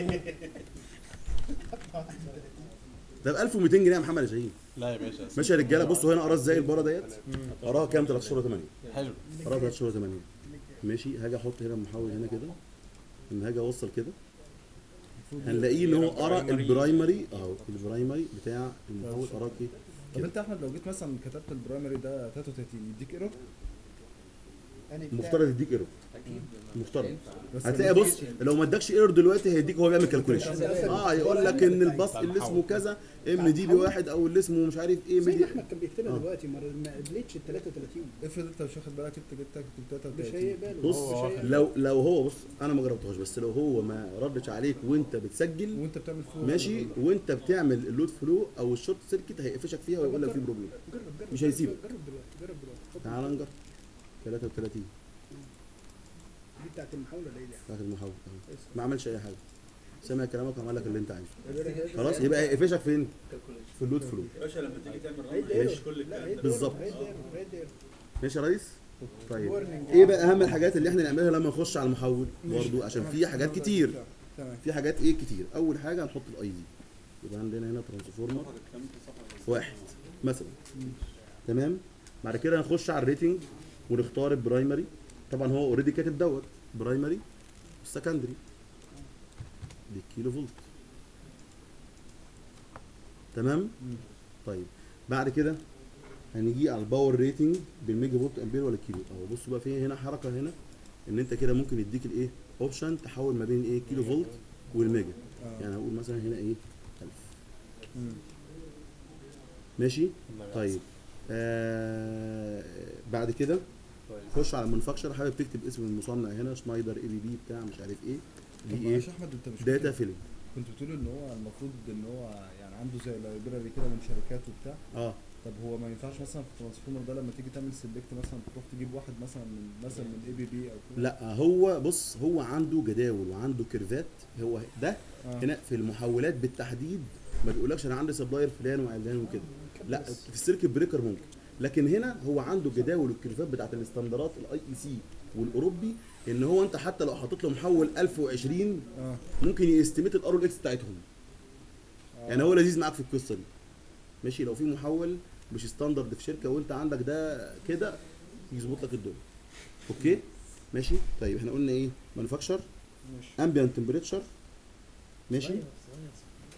ده ب 1200 جنيه يا محمد يا شاهين لا يا باشا ماشي يا رجاله بصوا هنا قراها ازاي البره ديت قراها كام 13 8 حلو قراها 13 8 ماشي هاجي احط هنا المحول هنا كده لما هاجي اوصل كده هنلاقيه ان هو قرا البرايمري اهو البرايمري بتاع المحول قراه ايه طب انت يا احمد لو جيت مثلا كتبت البرايمري ده 33 يديك ايرور يعني بتاع- مفترض يديك ايرور اكيد مفترض بس هتلاقي لما بص تيجي- لو ما ادكش ايرور دلوقتي هيديك هو بيعمل كالكوليشن اه يقول لك ان الباص اللي اسمه كذا ام دي بي واحد او اللي اسمه مش عارف ايه زي ما ميدي احمد كان بيكتبها آه. دلوقتي ما ما قبلتش ال 33 افرض انت مش واخد بالك انت جبت كتبت مش 33 هيقبله بص مش هيقبله. لو لو هو بص انا ما جربتهاش بس لو هو ما ردش عليك وانت بتسجل وانت بتعمل فوق ماشي وانت بتعمل اللود فلو او الشورت سيركت هيقفشك فيها ويقول لك في بروبلم جرب جرب مش هيسيبك. جرب دلوقتي جرب دلوقتي حط تعال نجرب 33 دي بتاعت المحاولة ولا ايه دي؟ بتاعت المحاول أهو. ما عملش اي حاجه سمع كلامك وعمل لك اللي انت عايزه خلاص خلاص يبقى هيقفشك فين في اللود فلو يا باشا لما تيجي تعمل رن هيدي هيمشي ايرور. كل لا الكلام هيدي ده بالظبط. ايرور، هيدي ايرور، هيدي ايرور. ماشي يا ريس طيب Warning. ايه بقى اهم الحاجات اللي احنا نعملها لما نخش على المحول برضو عشان في حاجات كتير تمام في حاجات ايه كتير اول حاجه هنحط الاي دي يبقى عندنا هنا ترانسفورمر واحد مثلا تمام بعد كده هنخش على الريتنج ونختار البرايمري طبعا هو اوريدي كاتب دوت برايمري والسكندري دي كيلو فولت تمام طيب بعد كده هنيجي على الباور ريتنج بالميجا فولت امبير ولا كيلو اهو بصوا بقى في هنا حركه هنا ان انت كده ممكن يديك الايه اوبشن تحول ما بين ايه كيلو فولت والميجا آه. يعني هقول مثلا هنا ايه 1000 مم. ماشي طيب آه بعد كده خش على المانفاكتشر حابب تكتب اسم المصنع هنا شنايدر اي بي بي بتاع مش عارف ايه طب دي ايه معلش يا احمد انت مش داتا كنت- فيلم كنت بتقول ان هو المفروض ان هو يعني عنده زي لايبراري كده من شركات وبتاع اه طب هو ما ينفعش مثلا في الترانسفورمر ده لما تيجي تعمل سيلكت مثلا تروح تجيب واحد مثلا من مثلا من اي بي بي او كده لا هو بص هو عنده جداول وعنده كيرفات هو ده آه. هنا في المحولات بالتحديد ما بيقولكش انا عندي سبلاير فلان وعلان وكده لا في السيركت بريكر ممكن لكن هنا هو عنده جداول والكيرفات بتاعت الاستندرات الاي اي سي والاوروبي ان هو انت حتى لو حاطط له محول 1020 اه ممكن يستيميت الار اكس بتاعتهم يعني هو لذيذ معاك في القصه دي ماشي لو في محول مش ستاندرد في شركه وانت عندك ده كده يظبط لك الدنيا اوكي ماشي طيب احنا قلنا ايه مانيفاكتشر ماشي امبيانت تمبريتشر ماشي صغير، صغير.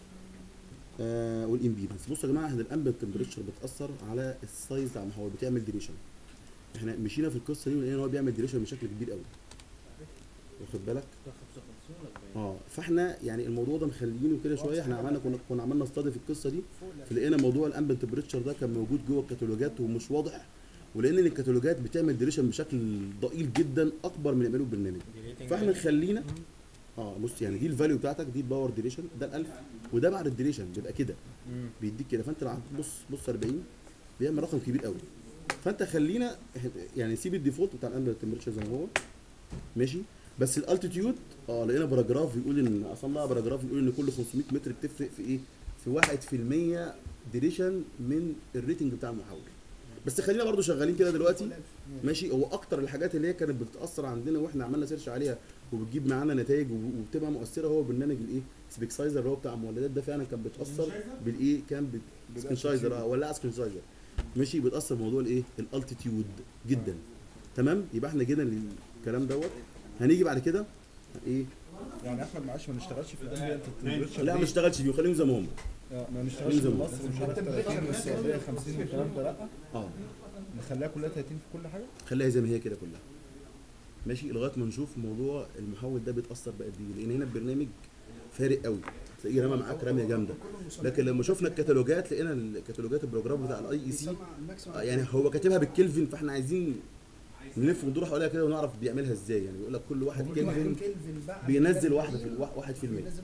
آه والامبيدنس بصوا يا جماعه احنا الامبيانت تمبريتشر بتاثر على السايز بتاع المحول بتعمل ديريشن احنا مشينا في القصه دي ولقينا ان هو بيعمل ديريشن بشكل كبير قوي واخد بالك ده 55 ولا 40 اه فاحنا يعني الموضوع ده مخلينه كده شويه احنا عملنا كنا كنا عملنا استادي في القصه دي فوق لا. فلقينا موضوع الامبيانت تمبريتشر ده كان موجود جوه الكتالوجات ومش واضح ولان ان الكتالوجات بتعمل ديريشن بشكل ضئيل جدا اكبر من اللي يعمله البرنامج دي rating فاحنا يعني. خلينا اه بص يعني دي الفاليو بتاعتك دي الباور ديريشن ده ال1000 وده بعد الديريشن بيبقى كده مم. بيديك كده فانت لو عندك بص بص 40 بيعمل رقم كبير قوي فانت خلينا يعني سيب الديفولت بتاع الامبيانت تمبريتشر زي ما هو ماشي بس الالتيتيود اه لقينا باراجراف بيقول ان اصلا لها باراجراف بيقول ان كل 500 متر بتفرق في ايه؟ في 1% ديريشن من الريتنج بتاع المحول بس خلينا برضو شغالين كده دلوقتي ماشي هو اكتر الحاجات اللي هي كانت بتاثر عندنا واحنا عملنا سيرش عليها وبتجيب معانا نتائج وب- وبتبقى مؤثره هو برنامج الايه سبيكسايزر اللي هو بتاع المولدات ده فعلا كان بتاثر بالايه كان سكنشايزر اه ولا سكنشايزر ماشي بتاثر بموضوع الايه الالتيتيود جدا تمام يبقى احنا جينا للكلام دوت هنيجي بعد كده ايه يعني احمد معلش ما نشتغلش في الامبيانت تمبريتشر لا ما اشتغلش بيه وخليهم زي ما هم آه، ما نشتغلش في ننزل. مصر مش عارف 30 والسعوديه 50 والكلام ده لا اه نخليها كلها 30 في كل حاجه خليها زي ما هي كده كلها ماشي لغايه ما نشوف موضوع المحول ده بيتاثر بقد ايه لان هنا البرنامج فارق قوي تلاقيه رمى معاك رميه جامده لكن لما شفنا الكتالوجات لقينا الكتالوجات البروجرام بتاع الاي اي سي بيسمع الماكسيمم يعني هو كاتبها بالكلفن فاحنا عايزين نلف وندور حواليها كده ونعرف بيعملها ازاي يعني بيقول لك كل واحد ممكن واحد كلفن كلفن بقى بينزل واحده في الوا- واحد في المية بينزل واحد في المية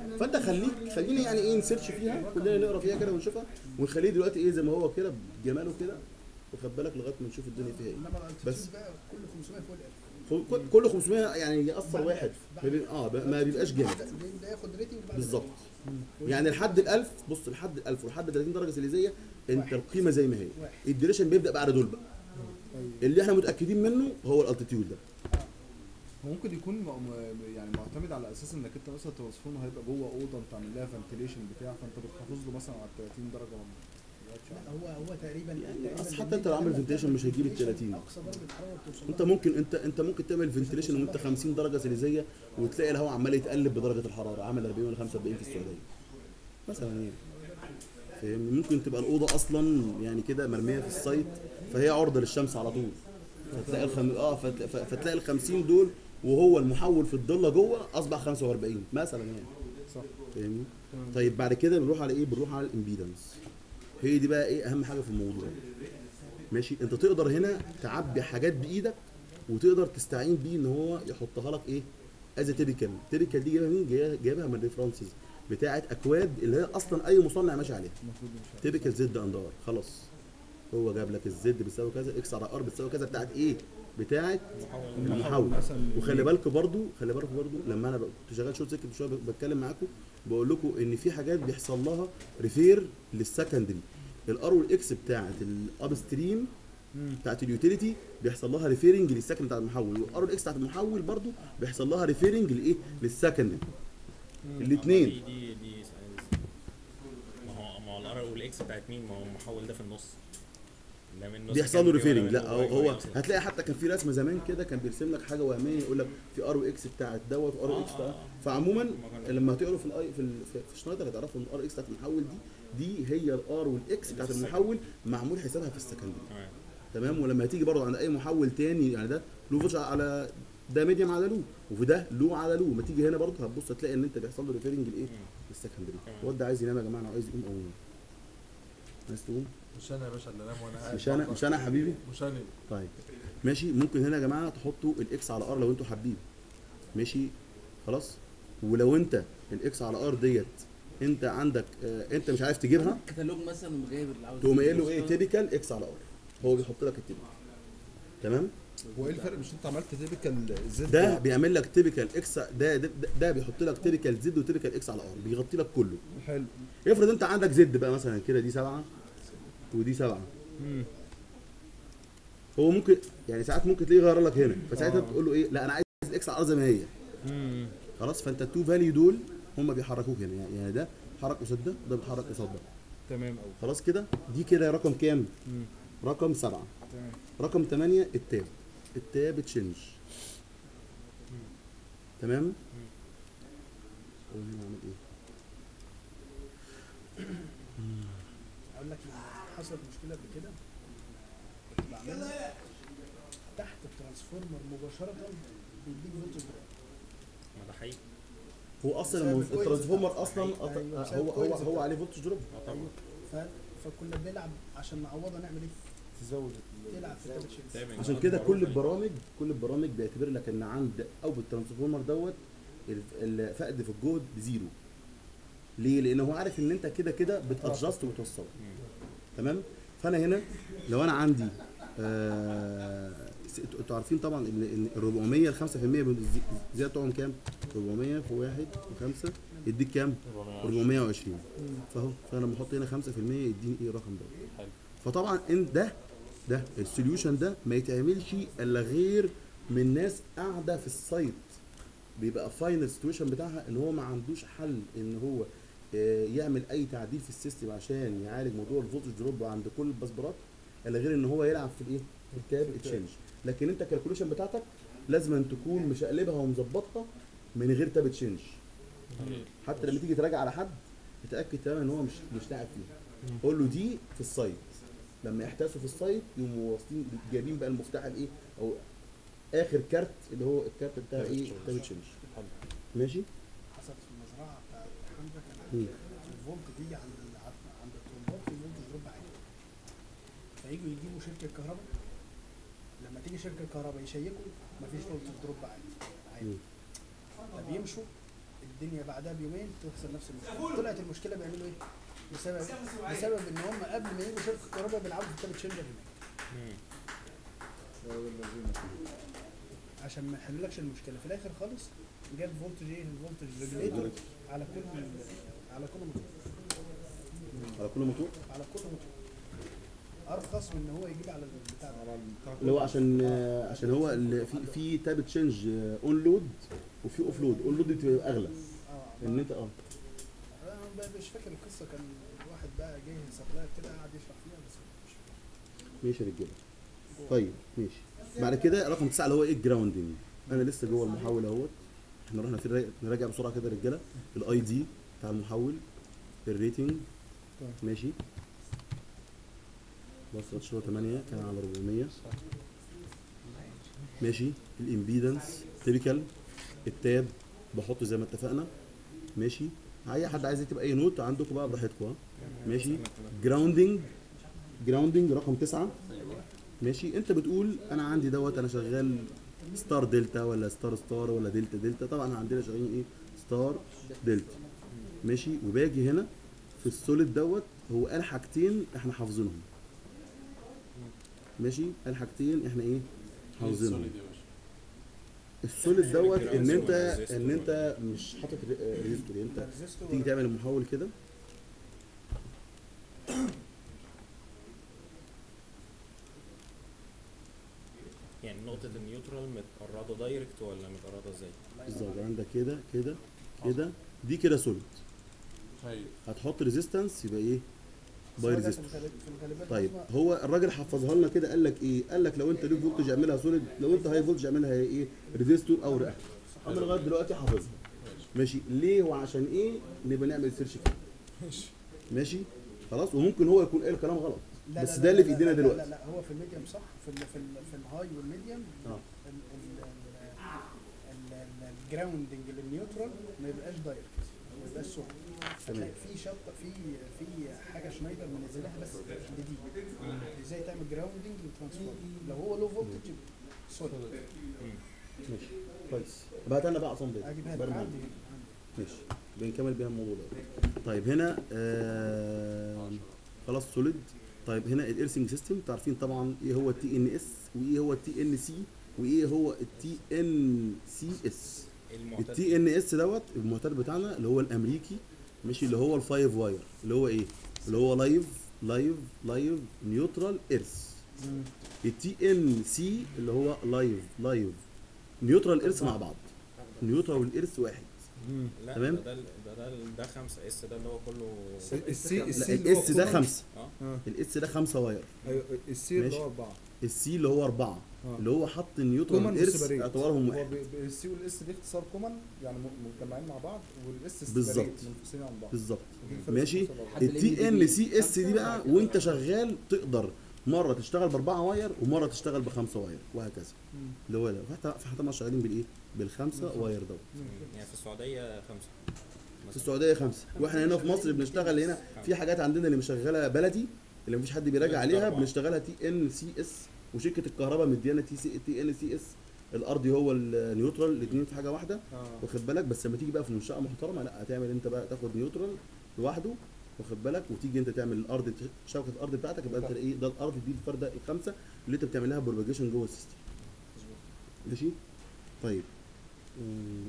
فانت خليك خلينا يعني ايه نسيرش فيها كلنا نقرا فيها كده ونشوفها ونخليه دلوقتي ايه زي ما هو كده بجماله كده واخد بالك لغايه ما نشوف الدنيا فيها ايه انما بس. الالتيتيود بقى كل 500 فوق الالف خ- كل- كل 500 يعني يأثر واحد ما بي- اه ب- ما بيبقاش جامد ده- ده ياخد ريتنج بعد بالظبط كده. يعني لحد ال 1000 بص لحد ال 1000 ولحد 30 درجه سيليزيه انت واحد. القيمه زي ما هي واحد. الديوريشن بيبدا بعد دول بقى اللي احنا متاكدين منه هو الالتيتيود ده ممكن يكون م- م- يعني معتمد على اساس انك انت مثلا الترانسفورمر هيبقى جوه اوضه انت عامل لها فنتيليشن بتاع فانت بتحافظ له مثلا على 30 درجه ما يقعدش لا عليه. هو هو تقريبا يعني تقريباً أصل حتى بالليل أنت لو عامل بيعمل ventilation مش هيجيب ال ventilation 30. اقصى درجه حراره بتوصل انت ممكن انت انت ممكن تعمل فنتيليشن وانت 50 درجه سيليزيه وتلاقي الهواء عمال يتقلب بدرجه الحراره عامل 40 ولا 45 في السعوديه مثلا يعني فاهمني ممكن تبقى الاوضه اصلا يعني كده مرميه في السايت فهي عرضه للشمس على طول فتلاقي الخم... اه فت... ف- فتلاقي ال 50 دول وهو المحول في الضله جوه اصبح 45 مثلا يعني صح فاهمني تمام. طيب بعد كده بنروح على ايه بنروح على الامبيدنس هي دي بقى ايه اهم حاجه في الموضوع ماشي انت تقدر هنا تعبي حاجات بايدك وتقدر تستعين بيه ان هو يحطها لك ايه از تيبيكال تيبيكال دي جايبها مين جايبها- جايبها من الريفرنسز بتاعه اكواد اللي هي اصلا اي مصنع ماشي عليها المفروض مش عارف. تيبيكال زد اند ار خلاص هو جاب لك الزد بتساوي كذا اكس على ار بتساوي كذا بتاعت ايه بتاعت المحول مثلا وخلي بالكم برضو خلي بالكم برضو لما انا كنت شغال شورت سيركت شويه بتكلم معاكم بقول لكم ان في حاجات بيحصل لها ريفير للسكندري الار والاكس بتاعت الاب ستريم بتاعت اليوتيليتي بيحصل لها ريفيرنج للسكن بتاع المحول والار والاكس بتاعت المحول برضو بيحصل لها ريفيرنج لايه للسكندري الاثنين دي دي دي ما هو ما هو الار والاكس بتاعت مين ما هو المحول ده في النص ده من النص بيحصل له كان ريفيرنج ولا لا منه هو, هو أصلاً. هتلاقي حتى كان في رسمه زمان كده كان بيرسم لك حاجه وهميه يقول لك في ار واكس بتاعت دوت وار آه، واكس آه، بتاعت آه. فعموما ما كان- لما هتقروا في الاي في ال- في في شنايدر هتعرفوا ان الار اكس بتاعت المحول دي دي هي الار والاكس بتاعت في المحول معمول حسابها في السكندري تمام تمام ولما هتيجي برضه عند اي محول تاني يعني ده له فوتش على ده ميديم على لو وفي ده لو على لو ما تيجي هنا برضه هتبص هتلاقي ان انت بيحصل له ريفيرنج لايه؟ للسكندري تمام. الواد ده عايز ينام يا جماعه انا عايز يقوم او عايز تقوم مش انا يا باشا اللي انام وانا قاعد مش انا بفكر. مش انا يا حبيبي مش انا طيب ماشي ممكن هنا يا جماعه تحطوا الاكس على ار لو انتوا حابين ماشي خلاص ولو انت الاكس على ار ديت انت عندك آه انت مش عارف تجيبها كتالوج مثلا وجايب اللي عاوز تقوم قايل له ايه يوصله. تيبيكال اكس على ار هو بيحط لك التيبيكال تمام هو ايه الفرق مش انت عملت تيبيكال زد ده بيعمل لك تيبيكال اكس ده ده, ده, ده بيحط لك تيبيكال زد وتيبيكال اكس على ار بيغطي لك كله حلو افرض انت عندك زد بقى مثلا كده دي سبعه ودي سبعه هو ممكن يعني ساعات ممكن تلاقيه يغير لك هنا فساعتها آه. تقول له ايه لا انا عايز الاكس على ار زي ما هي خلاص فانت التو فاليو دول هم بيحركوك هنا يعني يعني ده حرك قصاد ده ده بيتحرك قصاد ده تمام قوي خلاص كده دي كده رقم كام؟ رقم سبعه تمام رقم 8 التاب التاب تشينج تمام هو هنا عامل ايه اقول لك حصلت مشكله قبل كده كنت بعملها تحت الترانسفورمر مباشره بيديك فولتج دروب ما ده حقيقي هو اصلا بسبب المف- الكويلز الترانسفورمر بتاعته. اصلا أيوة، أط- أيوة، بسبب هو هو الكويلز هو بتاعته. عليه فولتج دروب اه طبعا ف... فكنا بنلعب عشان نعوضها نعمل ايه؟ تزود تلعب في التابت شيلز دايما عشان كده كل البرامج كل البرامج بيعتبر لك ان عند او بالترانسفورمر دوت الف- الفقد في الجهد بزيرو ليه؟ لان هو عارف ان انت كده كده بتادجست وتوصل تمام؟ فانا هنا لو انا عندي آه س- انتوا انتوا عارفين طبعا ان ان ال 400 ال 5% زياده بتوعهم كام؟ 400 في 1 و5 يديك كام؟ 420 فاهو فانا لما احط هنا 5% يديني ايه الرقم ده حلو. فطبعا ان ده ده السوليوشن ده ما يتعملش الا غير من ناس قاعده في السايت بيبقى فاينل سيتويشن بتاعها ان هو ما عندوش حل ان هو آه، يعمل اي تعديل في السيستم عشان يعالج موضوع الفولتج دروب عند كل البسبرات الا غير ان هو يلعب في الايه في التاب تشينج لكن انت الكالكوليشن بتاعتك لازم أن تكون مشقلبها ومظبطها من غير تاب تشينج حتى لما تيجي تراجع على حد اتاكد تماما ان هو مش مش لاعب فيها قول له دي في السايت لما يحتاسوا في السايت يقوموا واصلين جايبين بقى المفتاح الايه او اخر كارت اللي هو الكارت بتاع ايه تاب تشينج ماشي حصلت في المزرعه بتاعت حمزه كان مم. الفولت تيجي عند ال- عند الترمبات في فولت دروب عالي فيجوا يجيبوا شركه كهرباء لما تيجي شركه كهرباء يشيكوا مفيش فولت دروب عالي عالي مم. فبيمشوا الدنيا الدنيا بعدها بيومين تحصل نفس المشكله طلعت المشكله بيعملوا ايه؟ بسبب بسبب ان هم قبل ما يجوا شركه الكهرباء بيلعبوا في التابت شيلدر هناك مم. يا ولد الذين. عشان ما يحللكش المشكله في الاخر خالص جاب فولتج ايه الفولتج ريجوليتور على كل على كل موتور على كل موتور على كل موتور ارخص من ان هو يجيب على البتاع ده على البتاع اللي هو عشان آه، عشان هو اللي في في تاب تشينج اون لود وفي اوف لود اون لود بتبقى اغلى اه ان انت اه انا بقى مش فاكر القصه كان واحد بقى جه سبلاير كده قعد يشرح فيها بس مش فاكر. ماشي يا رجاله طيب ماشي بعد كده رقم تسعه اللي هو ايه الجراوندنج انا لسه جوه المحول اهوت احنا رحنا في نراجع بسرعه كده يا رجاله الاي دي بتاع المحول الريتنج طيب. ماشي بص شويه 8 كان على 400 ماشي الامبيدنس تيبيكال التاب بحطه زي ما اتفقنا ماشي اي حد عايز يكتب اي نوت عندكم بقى براحتكم ها ماشي جراوندنج جراوندنج رقم تسعة ماشي انت بتقول انا عندي دوت انا شغال ستار دلتا ولا ستار ستار ولا دلتا دلتا طبعا احنا عندنا شغالين ايه ستار دلتا ماشي وباجي هنا في السوليد دوت هو قال حاجتين احنا حافظينهم ماشي قال حاجتين احنا ايه حافظينهم السوليد يا باشا السوليد دوت ان الجراوند انت والريزيستور. ان انت مش حاطط ري- ريزيستور انت الريزيستور تيجي تعمل المحول كده يعني نقطة النيوترال متقرضة دايركت ولا متقرضة ازاي؟ بالظبط عندك كده كده كده دي كده سوليد طيب هتحط ريزيستنس يبقى ايه بس باي هو ده في ريزيستور الغالب- في الغالبات طيب هم- هو الراجل حفظها لنا كده قال لك ايه قال لك لو انت ليك فولتج اعملها سوليد لو انت هاي فولتج اعملها ايه ريزيستور او رياكتور انا لغايه دلوقتي حافظها ماشي ليه وعشان ايه نبقى نعمل سيرش كده ماشي خلاص وممكن هو يكون قال كلام غلط لا بس لا ده اللي لا في لا ايدينا لا دلوقتي لا لا هو في الميديم صح في ال في ال في الهاي والميديم اه ال- ال- ال- ال- ال- الجراوندنج للنيوترال ما يبقاش دايركت ما يبقاش سوليد هتلاقي في شطه في في حاجه شنايدر منزلها بس لدي ازاي تعمل جراوندنج للترانسفورم لو هو لو فولتج سوليد ماشي كويس بعت لنا بقى عصام بيه اجيبها لك برمي. عندي عندي. ماشي بنكمل بيها الموضوع ده طيب هنا آه خلاص سوليد طيب هنا الايرسنج سيستم عارفين طبعا ايه هو التي ان اس وايه هو التي ان سي وايه هو التي ان سي اس المعتاد التي ان اس دوت المعتاد بتاعنا اللي هو الامريكي ماشي اللي هو الفايف واير اللي هو ايه اللي هو لايف لايف لايف نيوترال ايرث التي ان سي اللي هو لايف لايف نيوترال ايرث مع بعض نيوترال والارث واحد لا تمام. ده ده ده ده, ده خمسة اس ده اللي هو كله السي لا السي اللي هو الاس ده كومن. خمسة اه اه الاس ده خمسة واير ايوه السي اللي ماشي. هو اربعه السي اللي هو أربعة آه. اللي هو حط النيوترال كومن والارث وسيبريت اعتبارهم هو واحد ب- ب- السي والاس دي اختصار كومن يعني م- مجتمعين مع بعض والاس بالظبط. سيبريت منفصلين عن بعض بالظبط ودي الفرق ماشي بين الخمسة والأربعة. التي ان سي اس دي بقى وانت شغال تقدر مره تشتغل باربعه واير ومره تشتغل بخمسه واير وهكذا مم. اللي هو ده فاحنا فاحنا طبعا شغالين بالايه بالخمسه واير دوت يعني في السعودية خمسة في السعوديه خمسه واحنا هنا في مصر بنشتغل هنا في حاجات عندنا اللي مشغله بلدي اللي مفيش حد بيراجع عليها أربعة. بنشتغلها تي ان سي اس وشركه الكهرباء مديانا تي سي تي ان سي اس الارضي هو النيوترال الاثنين في حاجه واحده اه واخد بالك بس لما تيجي بقى في منشاه محترمه لا هتعمل انت بقى تاخد نيوترال لوحده واخد بالك وتيجي انت تعمل الارض شبكه الارض بتاعتك يبقى انت ايه ده الارض دي الفرده الخامسه اللي انت بتعمل لها بروباجيشن جوه السيستم ماشي طيب مم.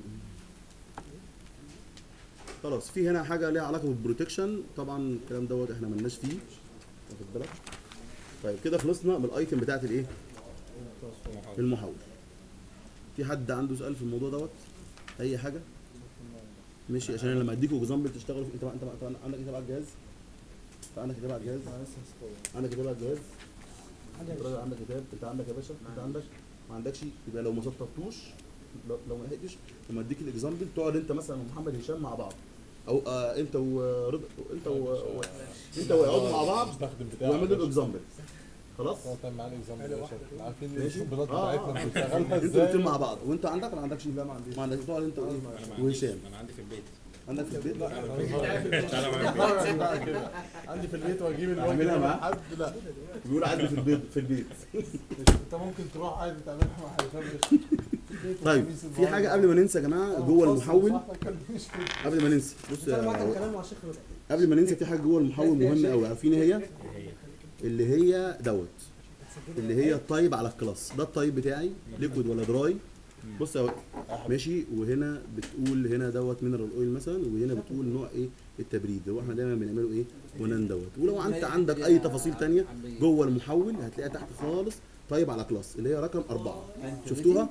خلاص في هنا حاجه ليها علاقه بالبروتكشن طبعا الكلام دوت احنا ملناش فيه واخد بالك طيب كده خلصنا من الايتم بتاعت الايه محاولة. المحول في حد عنده سؤال في الموضوع دوت اي حاجه ماشي عشان انا لما اديكوا اكزامبل تشتغلوا في انت انت انت عندك كتاب على الجهاز انت عندك كتاب على الجهاز انا لسه هسكوير. عندك كتاب على الجهاز عندي انت راجل عندك كتاب انت عندك يا باشا انت عندك ما عندكش يبقى لو ما سطرتوش لو, لو ما لحقتش لما اديك الاكزامبل تقعد انت مثلا ومحمد هشام مع بعض او آه انت ورضا انت و... و... انت ويقعدوا مع بعض المستخدم بتاعه ويعملوا الاكزامبل خلاص هو تعمل معاه الاكزامبل يا باشا احنا عارفين ماشي. البلاد آه، آه. بتاعتنا بنشتغلها انتوا ازاي الاثنين مع بعض وانت عندك ولا عندكش لا ما عنديش ما عندكش تقعد انت وايه انا ما عنديش وهشام انا عندي في البيت عندك في البيت تعالى معايا البيت. بقى كده عندي في البيت واجيب الواجب أعملها مع معاه؟ حد لا بيقول عندي في البيت في البيت انت ممكن تروح عادي تعملها مع حد طيب في حاجه قبل ما ننسى يا جماعه جوه المحول قبل ما ننسى بص انا معاك يا- الكلام مع الشيخ ربيع. قبل ما ننسى في حاجه جوه المحول مهمه قوي عارفين ايه هي هي اللي هي دوت اللي هي الطيب على الكلاس ده الطيب بتاعي ليكويد ولا دراي بص يا واد، ماشي وهنا بتقول هنا دوت مينرال اويل مثلا وهنا بتقول نوع ايه التبريد هو احنا دايما بنعمله ايه ونان دوت ولو انت عندك اي تفاصيل تانية جوه المحول هتلاقيها تحت خالص طيب على كلاس اللي هي رقم أربعة شفتوها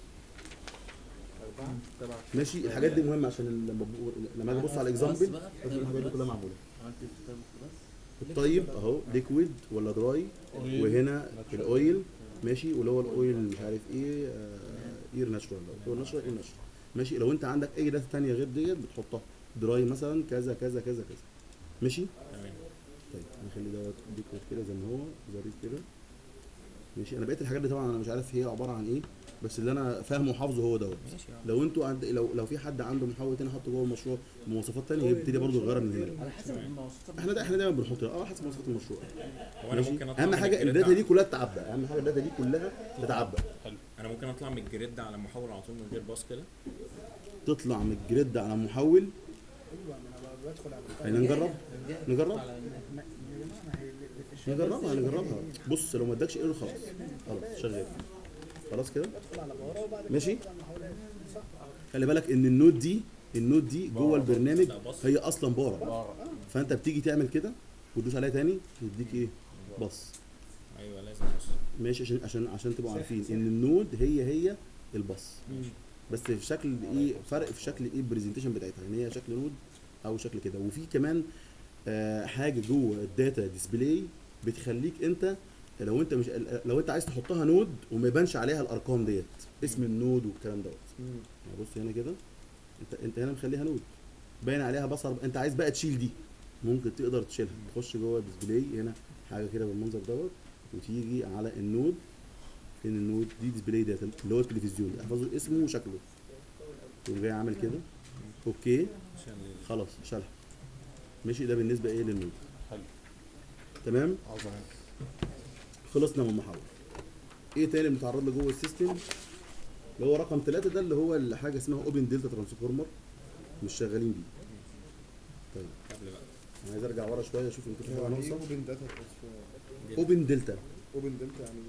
ماشي الحاجات دي مهمه عشان لما ب- لما اجي ابص على الاكزامبل بقى. لازم الحاجات دي كلها معموله عملت الكتاب خلاص الطيب اهو ليكويد ولا دراي وهنا الاويل ماشي واللي هو الاويل مش عارف ايه آه، اير ناتشورال هو ناتشورال اير ناتشورال ماشي لو انت عندك اي داتا ثانيه غير ديت بتحطها دراي مثلا كذا كذا كذا كذا ماشي تمام طيب نخلي دوت ليكويد كده زي ما هو ظريف كده ماشي انا بقيت الحاجات دي طبعا انا مش عارف هي عباره عن ايه بس اللي انا فاهمه وحافظه هو دوت ماشي يا عم. لو انتوا عند لو لو في حد عنده محول تاني حطه جوه المشروع بمواصفات تانية يبتدي برضه يغيرها من هنا على حسب المواصفات احنا دا احنا دايما بنحط اه حسب مواصفات المشروع هو انا ماشي ممكن اطلع اهم من حاجه ان الجريد الداتا على- دي كلها تتعبى اهم حاجه الداتا دي كلها تتعبى انا ممكن اطلع من الجريد على المحول على طول من غير باص كده تطلع من الجريد على محول ايوه ما انا بدخل على خلينا نجرب نجرب ما- يا جماعه ما هي اللي في الشغل نجربها نجربها بص لو ما ادكش ايرور خلاص خلاص شغال خلاص كده بدخل على بورا وبعد كده ماشي. بدخل على المحاولات صح خلي بالك ان النوت دي النوت دي جوه البرنامج لا بص هي اصلا بارة فانت بتيجي تعمل كده وتدوس عليها تاني يديك ايه بص ايوه لازم بص ماشي عشان عشان عشان تبقوا عارفين ان النود هي هي البص بس في شكل ايه فرق في شكل ايه البرزنتيشن بتاعتها ان هي شكل نود او شكل كده وفي كمان آه حاجه جوه الداتا ديسبلاي بتخليك انت لو انت مش لو انت عايز تحطها نود وما يبانش عليها الارقام ديت اسم النود والكلام دوت يعني بص هنا كده انت انت هنا مخليها نود باين عليها بصر انت عايز بقى تشيل دي ممكن تقدر تشيلها تخش جوه الديسبلاي هنا حاجه كده بالمنظر دوت وتيجي على النود فين النود دي ديسبلاي داتا اللي هو التلفزيون احفظوا اسمه وشكله تقوم جاي عامل كده اوكي عشان خلاص شالها ماشي ده بالنسبه ايه للنود حلو. تمام عظمه خلصنا من المحاور ايه تاني بنتعرض له جوه السيستم اللي هو رقم ثلاثة ده اللي هو الحاجه اسمها اوبن دلتا ترانسفورمر مش شغالين بيه طيب قبل بقى انا عايز ارجع ورا شويه اشوف يمكن في حاجه يعني ايه ناقصه اوبن داتا ترانسفير اوبن دلتا اوبن دلتا يعني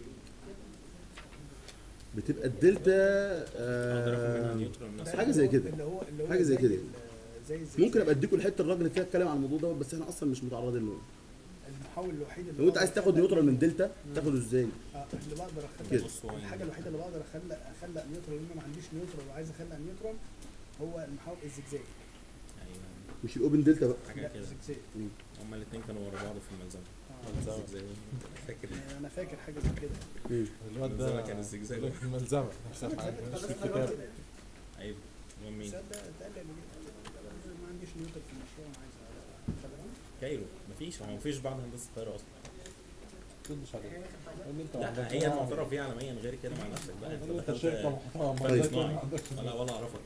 بتبقى الدلتا اقدر اخد منها آه نيوترال مثلا حاجة زي كده. اللي هو اللي هو حاجة زي كده. ال- زي الزجزاج. ممكن ابقى اديكم الحته الراجل اللي فيها اتكلم عن الموضوع دوت بس احنا اصلا مش متعرضين له المحول الوحيد اللي لو انت بقدر عايز تاخد أخلق- نيوترال من دلتا تاخده ازاي آه، اللي بقدر اخلق كده. بص هو الحاجه الوحيده اللي بقدر اخلق اخلق نيوترال لان انا ما عنديش نيوترال وعايز اخلق نيوترال هو المحول الزجزاج ايوه مش الاوبن دلتا بقى حاجه لا كده الزجزاج هما الاثنين كانوا ورا بعض في الملزمه آه. الزجزاج فاكر انا فاكر حاجه زي كده مم. الواد الملزمة ده كان الزجزاج. يقول لك في الملزمه نفس الحاجه مش في الكتاب ايوه المهم مين بس ده ده اللي ما عنديش نيوترال في المشروع انا عايز اخلقه كايرو مفيش هو مفيش بعد هندسه القاهره اصلا تردش عليه قول لي انت ما لا عندكش هي معنى. المعترف بيها عالميا غير كده مع نفسك بقى انت قول لي انت دخلت شركه محترمه ما طيب. عندكش- ما صناعي عندكش ولا ولا اعرفك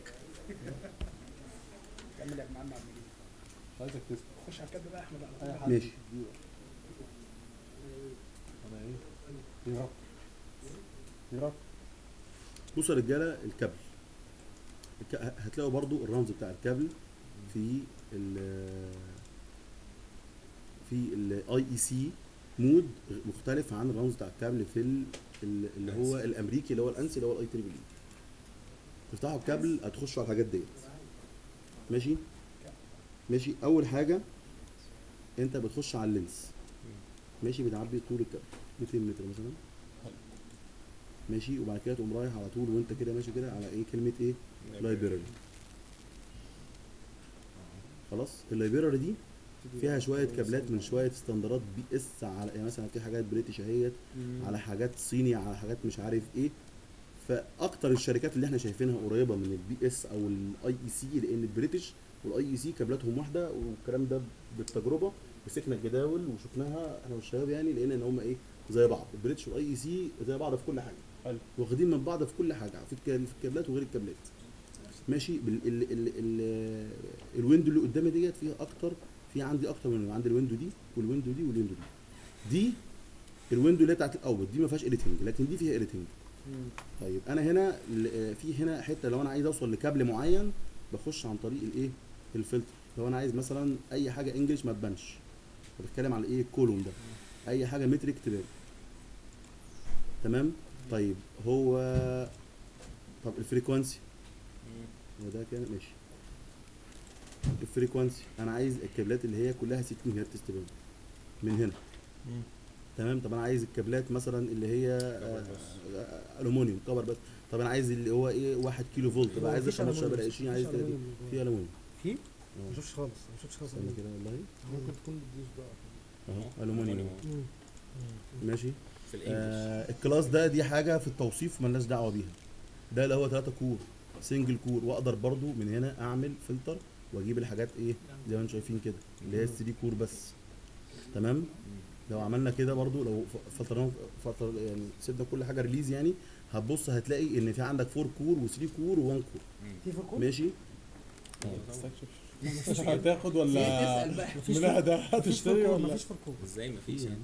كمل يا معلم عبد المجيد مش عايزك تسكت خش على الكاتب بقى احمد على اي طول حد ماشي. يجيبك. انا ايه في رب في رب بصوا يا رجاله الكابل الك... هتلاقوا برضو الرمز بتاع الكابل في ال في الاي اي سي مود مختلف عن الرمز بتاع الكابل في ال... ال- اللي هو الامريكي اللي هو الانسي اللي هو الاي تريبل اي تفتحوا الكابل هتخشوا على الحاجات ديت ماشي ماشي اول حاجه انت بتخش على اللينس ماشي بتعبي طول الكابل 200 متر مثلا ماشي وبعد كده تقوم رايح على طول وانت كده ماشي كده على ايه كلمه ايه لايبراري خلاص اللايبراري دي فيها شويه كابلات من شويه استندرات بي اس على يعني مثلا في حاجات بريتش اهيت على حاجات صيني على حاجات مش عارف ايه فاكتر الشركات اللي احنا شايفينها قريبه من البي اس او الاي اي سي لان البريتش والاي اي سي كابلاتهم واحده والكلام ده بالتجربه مسكنا الجداول وشفناها احنا والشباب يعني لقينا ان هم ايه زي بعض البريتش والاي اي سي زي بعض في كل حاجه حلو. واخدين من بعض في كل حاجه في الك- في الكابلات وغير الكابلات ماشي بال ال ال ال الويندو اللي قدامي ديت فيها اكتر في عندي اكتر من عندي الويندو دي والويندو دي والويندو دي دي الويندو اللي هي بتاعت الاوت دي ما فيهاش اديتنج لكن دي فيها اديتنج طيب انا هنا ل- في هنا حته لو انا عايز اوصل لكابل معين بخش عن طريق الايه الفلتر لو انا عايز مثلا اي حاجه انجلش ما تبانش بتكلم على ايه الكولوم ده اي حاجه مترك تبان تمام طيب هو طب الفريكوانسي مم. هو ده كده ماشي الفريكوانسي انا عايز الكابلات اللي هي كلها 60 هرتز تبان من هنا مم. تمام طب انا عايز الكابلات مثلا اللي هي آه، بس. آه، الومنيوم كبر بس طب انا عايز اللي هو ايه 1 كيلو فولت بقى عايز 15 بقى 20 عايز 30 في الومنيوم في؟ اه ما شفتش خالص ما شفتش خالص استنى كده والله ممكن تكون بتدوس بقى اهو الومنيوم مم. ماشي في الانجلش آه الكلاس ده دي حاجه في التوصيف ملناش دعوه بيها ده اللي هو 3 كور سنجل كور واقدر برضو من هنا اعمل فلتر واجيب الحاجات ايه زي ما انتم شايفين كده اللي هي 3 كور بس تمام لو عملنا كده برضو لو ف- فلترنا فلتر يعني سيبنا كل حاجه ريليز يعني هتبص هتلاقي ان في عندك 4 كور و3 كور و1 كور في فرقوم؟ ماشي هتاخد في تسأل بقى مفيش منها فرقوم. ده مفيش هتشتري فرقوم ولا مفيش فرقوم ازاي مفيش يعني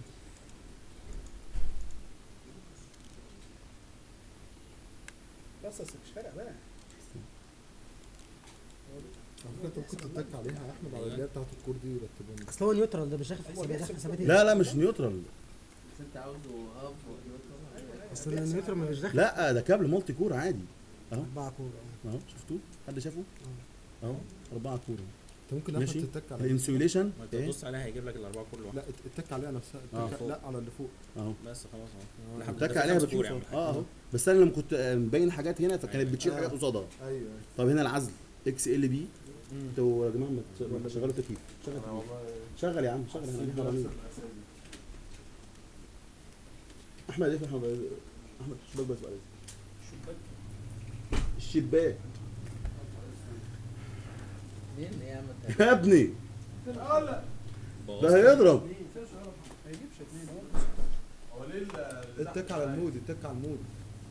بس أصل الشارع بقى على فكره انت ممكن تتك عليها يا احمد على اللي هي بتاعت الكور دي ويرتبها لك. اصل هو نيوترال ده مش داخل في حسابات داخل في حسابات ايه؟ لا لا مش نيوترال بس انت عاوزه هاب ولا اصل النيوترال مش داخل لا ده كابل مالتي كور عادي اربعه كور اه اهو شفتوه حد شافه اهو اربعه كور انت ممكن ماشي. احمد تتك عليها الانسوليشن ما انت ايه تبص عليها هيجيب لك الاربعه كل واحده لا ات- اتك عليها نفسها اه. اتك لا على اللي فوق اهو بس خلاص اهو آه. لحد تك ده عليها خمس كور بتشوف يا عم. اه اهو بس انا لما كنت آه، مبين حاجات هنا فكانت أيوة. بتشيل آه. حاجات قصادها ايوه ايوه طب هنا العزل اكس ال بي انتوا يا جماعه ما تش- ولا شغلوا تكييف شغل تكييف. شغل يا عم شغل احنا حرامين احمد ايه احمد احمد الشباك بس بقى الشباك مين يا عم انت يا ابني بوظت. ده هيضرب ما يجيبش اتنين هو اتك على المود اتك على المود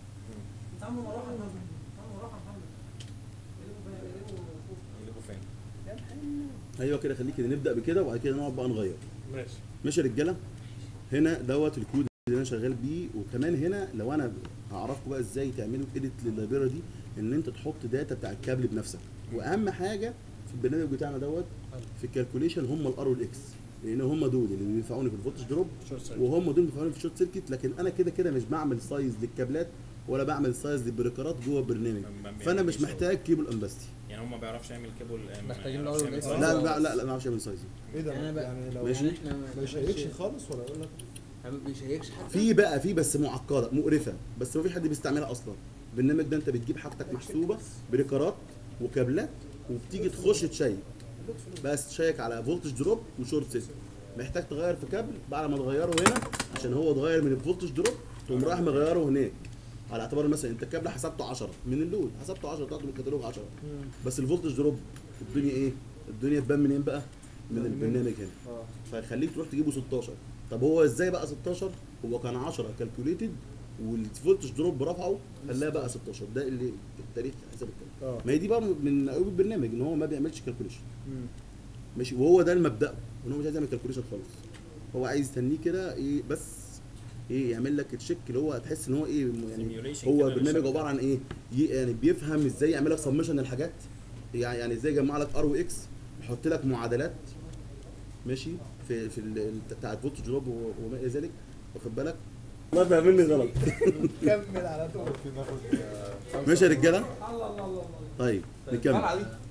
يجيبوا فين ايوه كده خليك كده نبدا بكده وبعد كده نقعد بقى نغير ماشي ماشي يا رجاله هنا دوت الكود اللي انا شغال بيه وكمان هنا لو انا هعرفكم بقى ازاي تعملوا اديت لللايبراري دي ان انت تحط داتا بتاع الكابل بنفسك واهم حاجه في البرنامج بتاعنا دوت في الكالكوليشن هم الار والاكس لان هم دول اللي بينفعوني في الفولتج دروب وهم دول اللي بينفعوني في الشورت سيركت لكن انا كده كده مش بعمل سايز للكابلات ولا بعمل سايز للبريكرات جوه البرنامج ما- ما فانا مش بيعملش محتاج كيبل امباستي يعني هم ما بيعرفش يعمل كيبل آه، ما محتاجين يعرفش الأول يعمل والإكس. سايز. لا لا لا لا ما اعرفش اعمل سايز ايه ده يعني بقى- يعني لو ماشي. يعني احنا ما يشيكش خالص ولا يقول لك ما بيشيكش حتى في بقى في بس معقده مقرفه بس ما فيش حد بيستعملها اصلا البرنامج ده انت بتجيب حاجتك محسوبه بريكرات وكابلات وبتيجي تخش تشيك بس تشيك على فولتج دروب وشورت سيركت محتاج تغير في كابل بعد ما تغيره هنا عشان هو اتغير من الفولتج دروب تقوم رايح مغيره هناك على اعتبار مثلا انت الكابل حسبته 10 من اللود حسبته 10 بتاعته من الكتالوج 10 بس الفولتج دروب الدنيا ايه؟ الدنيا تبان منين بقى؟ من البرنامج هنا اه فيخليك تروح تجيبه 16 طب هو ازاي بقى 16 هو كان 10 كالكوليتد والفولتج دروب رفعه خلاها بقى 16 ده اللي التاريخ حسب الكلام اه ما هي دي بقى من عيوب البرنامج ان هو ما بيعملش كالكوليشن ماشي وهو ده المبدا ان هو مش عايز يعمل كالكوليشن خالص هو عايز يستنيه كده ايه بس ايه يعمل لك تشيك اللي هو تحس ان هو ايه يعني Simulation هو كده برنامج للشبكة. عباره عن ايه ي- يعني بيفهم ازاي يعمل لك سبمشن للحاجات يعني يعني ازاي يجمع لك ار واكس يحط لك معادلات ماشي في في ال- ال- بتاع الفولت دروب و- وما الى ذلك واخد بالك الله فاهمني غلط كمل على طول ممكن ناخد ماشي يا رجاله طيب نكمل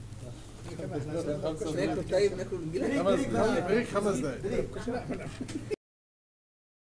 ناكل طيب ناكل نجيلك خمس دقايق خمس دقايق